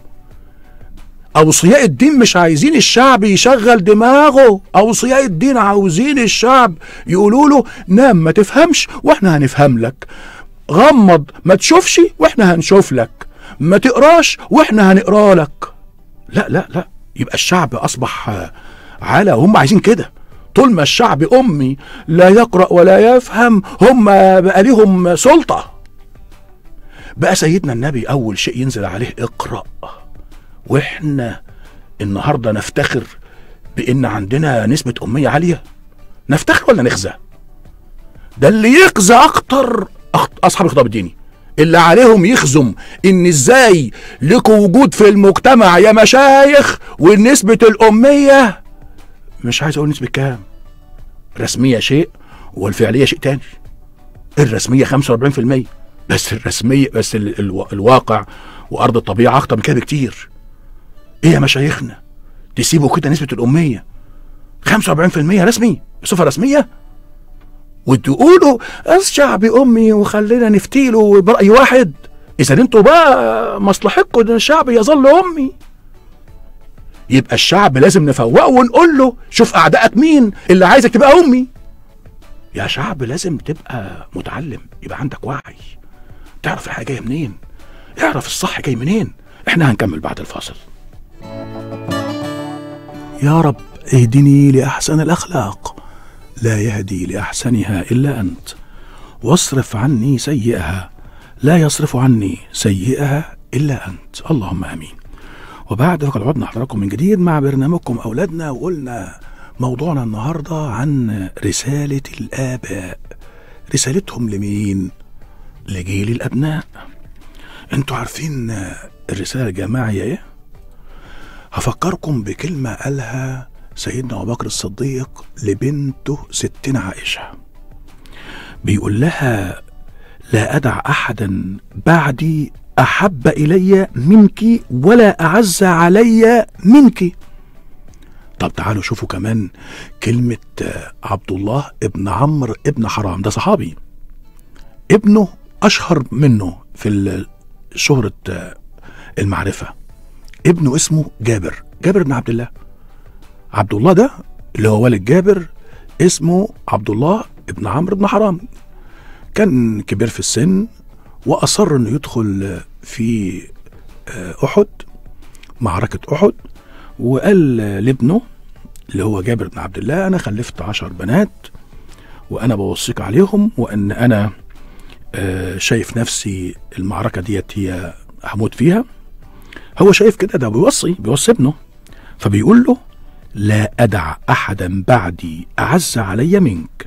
Speaker 2: اوصياء الدين مش عايزين الشعب يشغل دماغه اوصياء الدين عاوزين الشعب يقولوا له نام ما تفهمش واحنا هنفهم لك غمض ما تشوفش واحنا هنشوف لك ما تقراش واحنا هنقرا لك لا لا لا يبقى الشعب اصبح آه، عالة هم عايزين كده طول ما الشعب امي لا يقرا ولا يفهم هم بقى ليهم سلطه بقى سيدنا النبي اول شيء ينزل عليه اقرا واحنا النهارده نفتخر بان عندنا نسبه اميه عاليه نفتخر ولا نخزى ده اللي يخزى اكتر أخ- اصحاب الخطاب الديني اللي عليهم يخزم ان ازاي لكم وجود في المجتمع يا مشايخ ونسبة الامية مش عايز اقول نسبة كام رسمية شيء والفعلية شيء تاني الرسمية 45% بس الرسمية بس ال ال الواقع وارض الطبيعة اكتر من كده بكتير ايه يا مشايخنا تسيبوا كده نسبة الامية 45% رسمي صفة رسمية وتقولوا الشعب امي وخلينا نفتيله براي واحد اذا انتوا بقى مصلحتكم ان الشعب يظل امي يبقى الشعب لازم نفوقه ونقول له شوف اعدائك مين اللي عايزك تبقى امي يا شعب لازم تبقى متعلم يبقى عندك وعي تعرف الحاجه جايه منين اعرف الصح جاي منين احنا هنكمل بعد الفاصل يا رب اهدني لاحسن الاخلاق لا يهدي لاحسنها الا انت واصرف عني سيئها لا يصرف عني سيئها الا انت اللهم امين وبعد فقد عدنا حضراتكم من جديد مع برنامجكم اولادنا وقلنا موضوعنا النهارده عن رساله الاباء رسالتهم لمين لجيل الابناء انتوا عارفين الرساله الجماعيه ايه هفكركم بكلمة قالها سيدنا أبو بكر الصديق لبنته ستنا عائشة بيقول لها لا أدع أحدا بعدي أحب إلي منك ولا أعز علي منك طب تعالوا شوفوا كمان كلمة آه، عبد الله ابن عمرو ابن حرام ده صحابي ابنه أشهر منه في ال- شهرة آه، المعرفة ابنه اسمه جابر جابر بن عبد الله عبد الله ده اللي هو والد جابر اسمه عبد الله ابن عمرو بن حرام كان كبير في السن وأصر إنه يدخل في آه، أحد معركة أحد وقال لابنه اللي هو جابر بن عبد الله أنا خلفت عشر بنات وأنا بوصيك عليهم وأن أنا آه، شايف نفسي المعركة ديت هي هموت فيها هو شايف كده ده بيوصي بيوصي ابنه فبيقول له لا أدع أحدا بعدي أعز علي منك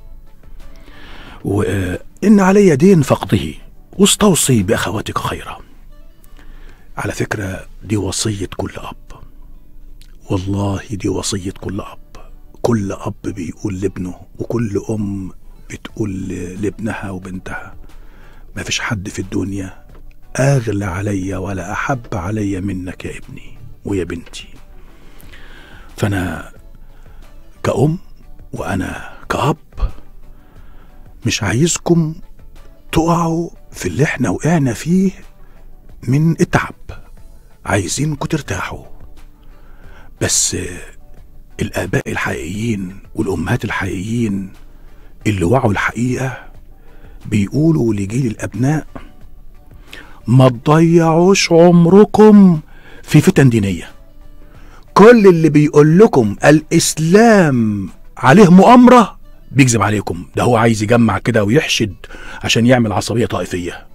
Speaker 2: وإن علي دين فقده واستوصي بأخواتك خيرا على فكرة دي وصية كل أب والله دي وصية كل أب كل أب بيقول لابنه وكل أم بتقول لابنها وبنتها ما فيش حد في الدنيا أغلى علي ولا أحب علي منك يا ابني ويا بنتي فأنا كأم وأنا كأب مش عايزكم تقعوا في اللي احنا وقعنا فيه من التعب عايزينكم ترتاحوا بس الآباء الحقيقيين والأمهات الحقيقيين اللي وعوا الحقيقة بيقولوا لجيل الأبناء ما تضيعوش عمركم في فتن دينية كل اللي بيقول لكم الإسلام عليه مؤامرة بيكذب عليكم ده هو عايز يجمع كده ويحشد عشان يعمل عصبية طائفية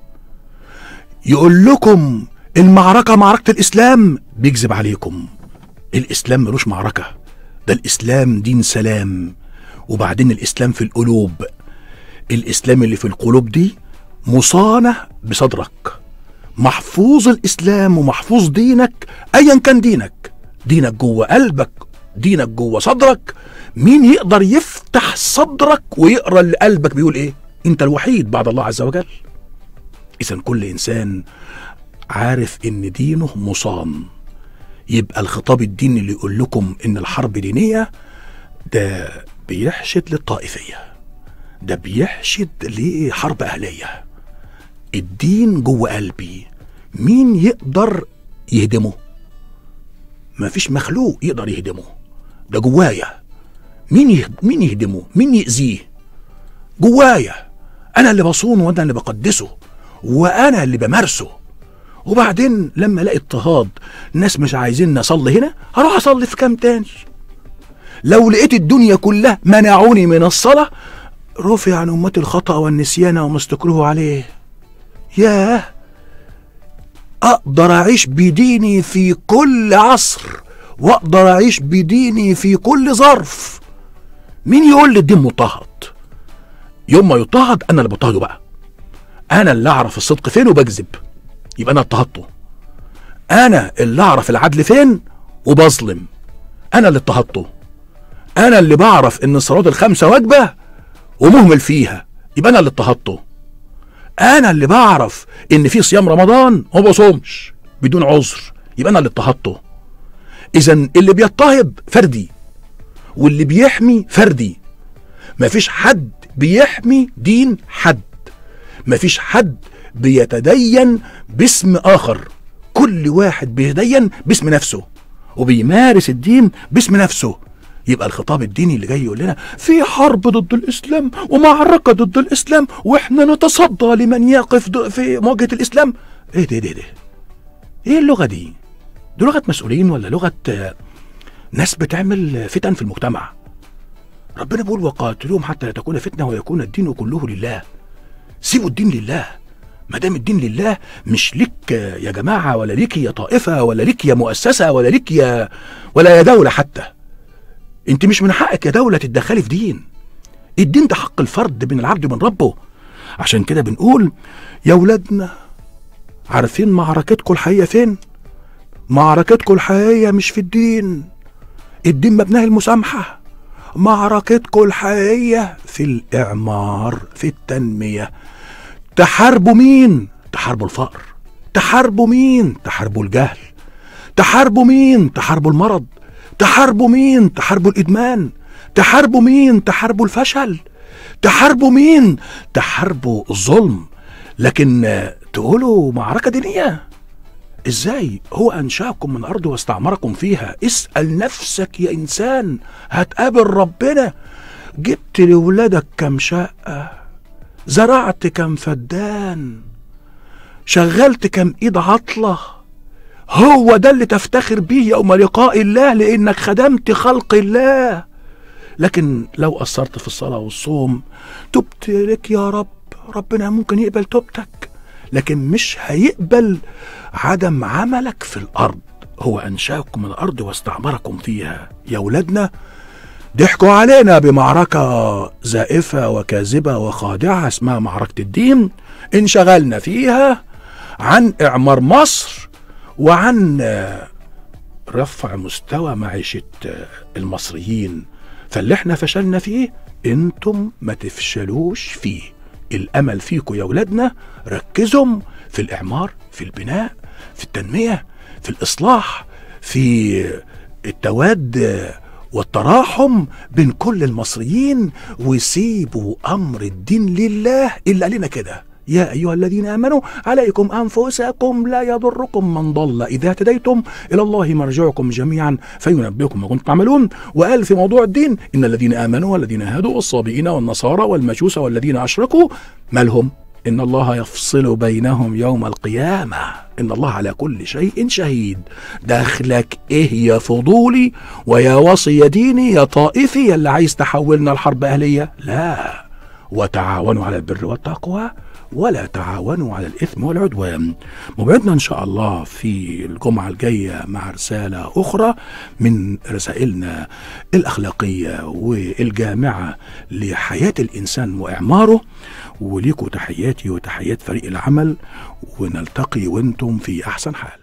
Speaker 2: يقول لكم المعركة معركة الإسلام بيكذب عليكم الإسلام ملوش معركة ده الإسلام دين سلام وبعدين الإسلام في القلوب الإسلام اللي في القلوب دي مصانة بصدرك محفوظ الإسلام ومحفوظ دينك أيا كان دينك دينك جوه قلبك دينك جوه صدرك مين يقدر يفتح صدرك ويقرا اللي قلبك بيقول ايه انت الوحيد بعد الله عز وجل اذا كل انسان عارف ان دينه مصان يبقى الخطاب الديني اللي يقول لكم ان الحرب دينيه ده بيحشد للطائفيه ده بيحشد لحرب اهليه الدين جوه قلبي مين يقدر يهدمه مفيش مخلوق يقدر يهدمه ده جوايا مين يه... مين يهدمه مين يأذيه جوايا انا اللي بصونه وانا اللي بقدسه وانا اللي بمارسه وبعدين لما الاقي اضطهاد ناس مش عايزين اصلي هنا هروح اصلي في كام تاني لو لقيت الدنيا كلها منعوني من الصلاة رفع عن أمتي الخطأ والنسيان وما استكرهوا عليه ياه أقدر أعيش بديني في كل عصر وأقدر أعيش بديني في كل ظرف مين يقول لي الدين مضطهد يوم ما يضطهد أنا اللي بضطهده بقى أنا اللي أعرف الصدق فين وبكذب يبقى أنا اضطهدته أنا اللي أعرف العدل فين وبظلم أنا اللي اضطهدته أنا اللي بعرف إن الصلوات الخمسة واجبة ومهمل فيها يبقى أنا اللي اضطهدته انا اللي بعرف ان في صيام رمضان وما بصومش بدون عذر يبقى انا اللي اضطهدته اذا اللي بيضطهد فردي واللي بيحمي فردي مفيش حد بيحمي دين حد مفيش حد بيتدين باسم اخر كل واحد بيتدين باسم نفسه وبيمارس الدين باسم نفسه يبقى الخطاب الديني اللي جاي يقول لنا في حرب ضد الاسلام ومعركه ضد الاسلام واحنا نتصدى لمن يقف ض- في مواجهه الاسلام ايه ده ده ده ايه اللغه دي دي لغه مسؤولين ولا لغه آه، ناس بتعمل فتن في المجتمع ربنا بيقول وقاتلوهم حتى لا تكون فتنه ويكون الدين كله لله سيبوا الدين لله ما دام الدين لله مش لك يا جماعه ولا ليك يا طائفه ولا ليك يا مؤسسه ولا ليك يا ولا يا دوله حتى انت مش من حقك يا دولة تتدخلي في دين الدين ده حق الفرد من العبد ومن ربه عشان كده بنقول يا ولادنا عارفين معركتكم الحقيقة فين معركتكم الحقيقية مش في الدين الدين مبناه المسامحة معركتكم الحقيقية في الإعمار في التنمية تحاربوا مين؟ تحاربوا الفقر تحاربوا مين؟ تحاربوا الجهل تحاربوا مين؟ تحاربوا المرض تحاربوا مين؟ تحاربوا الإدمان تحاربوا مين؟ تحاربوا الفشل تحاربوا مين؟ تحاربوا الظلم لكن آه، تقولوا معركة دينية ازاي هو انشاكم من ارض واستعمركم فيها اسال نفسك يا انسان هتقابل ربنا جبت لولادك كم شقه زرعت كم فدان شغلت كم ايد عطله هو ده اللي تفتخر بيه يوم لقاء الله لانك خدمت خلق الله لكن لو قصرت في الصلاه والصوم تبت لك يا رب ربنا ممكن يقبل توبتك لكن مش هيقبل عدم عملك في الارض هو انشاكم من الارض واستعمركم فيها يا ولادنا ضحكوا علينا بمعركة زائفة وكاذبة وخادعة اسمها معركة الدين انشغلنا فيها عن إعمار مصر وعن آه، رفع مستوى معيشة آه، المصريين فاللي احنا فشلنا فيه انتم ما تفشلوش فيه الامل فيكم يا ولادنا ركزوا في الاعمار في البناء في التنميه في الاصلاح في التواد والتراحم بين كل المصريين وسيبوا امر الدين لله الا لنا كده يا أيها الذين آمنوا عليكم أنفسكم لا يضركم من ضل إذا اهتديتم إلى الله مرجعكم جميعا فينبئكم ما كنتم تعملون وقال في موضوع الدين إن الذين آمنوا والذين هادوا والصابئين والنصارى والمجوس والذين أشركوا ما لهم إن الله يفصل بينهم يوم القيامة إن الله على كل شيء شهيد دخلك إيه يا فضولي ويا وصي ديني يا طائفي يا اللي عايز تحولنا الحرب أهلية لا وتعاونوا على البر والتقوى ولا تعاونوا على الإثم والعدوان موعدنا إن شاء الله في الجمعة الجاية مع رسالة أخرى من رسائلنا الأخلاقية والجامعة لحياة الإنسان وإعماره وليكوا تحياتي وتحيات فريق العمل ونلتقي وانتم في أحسن حال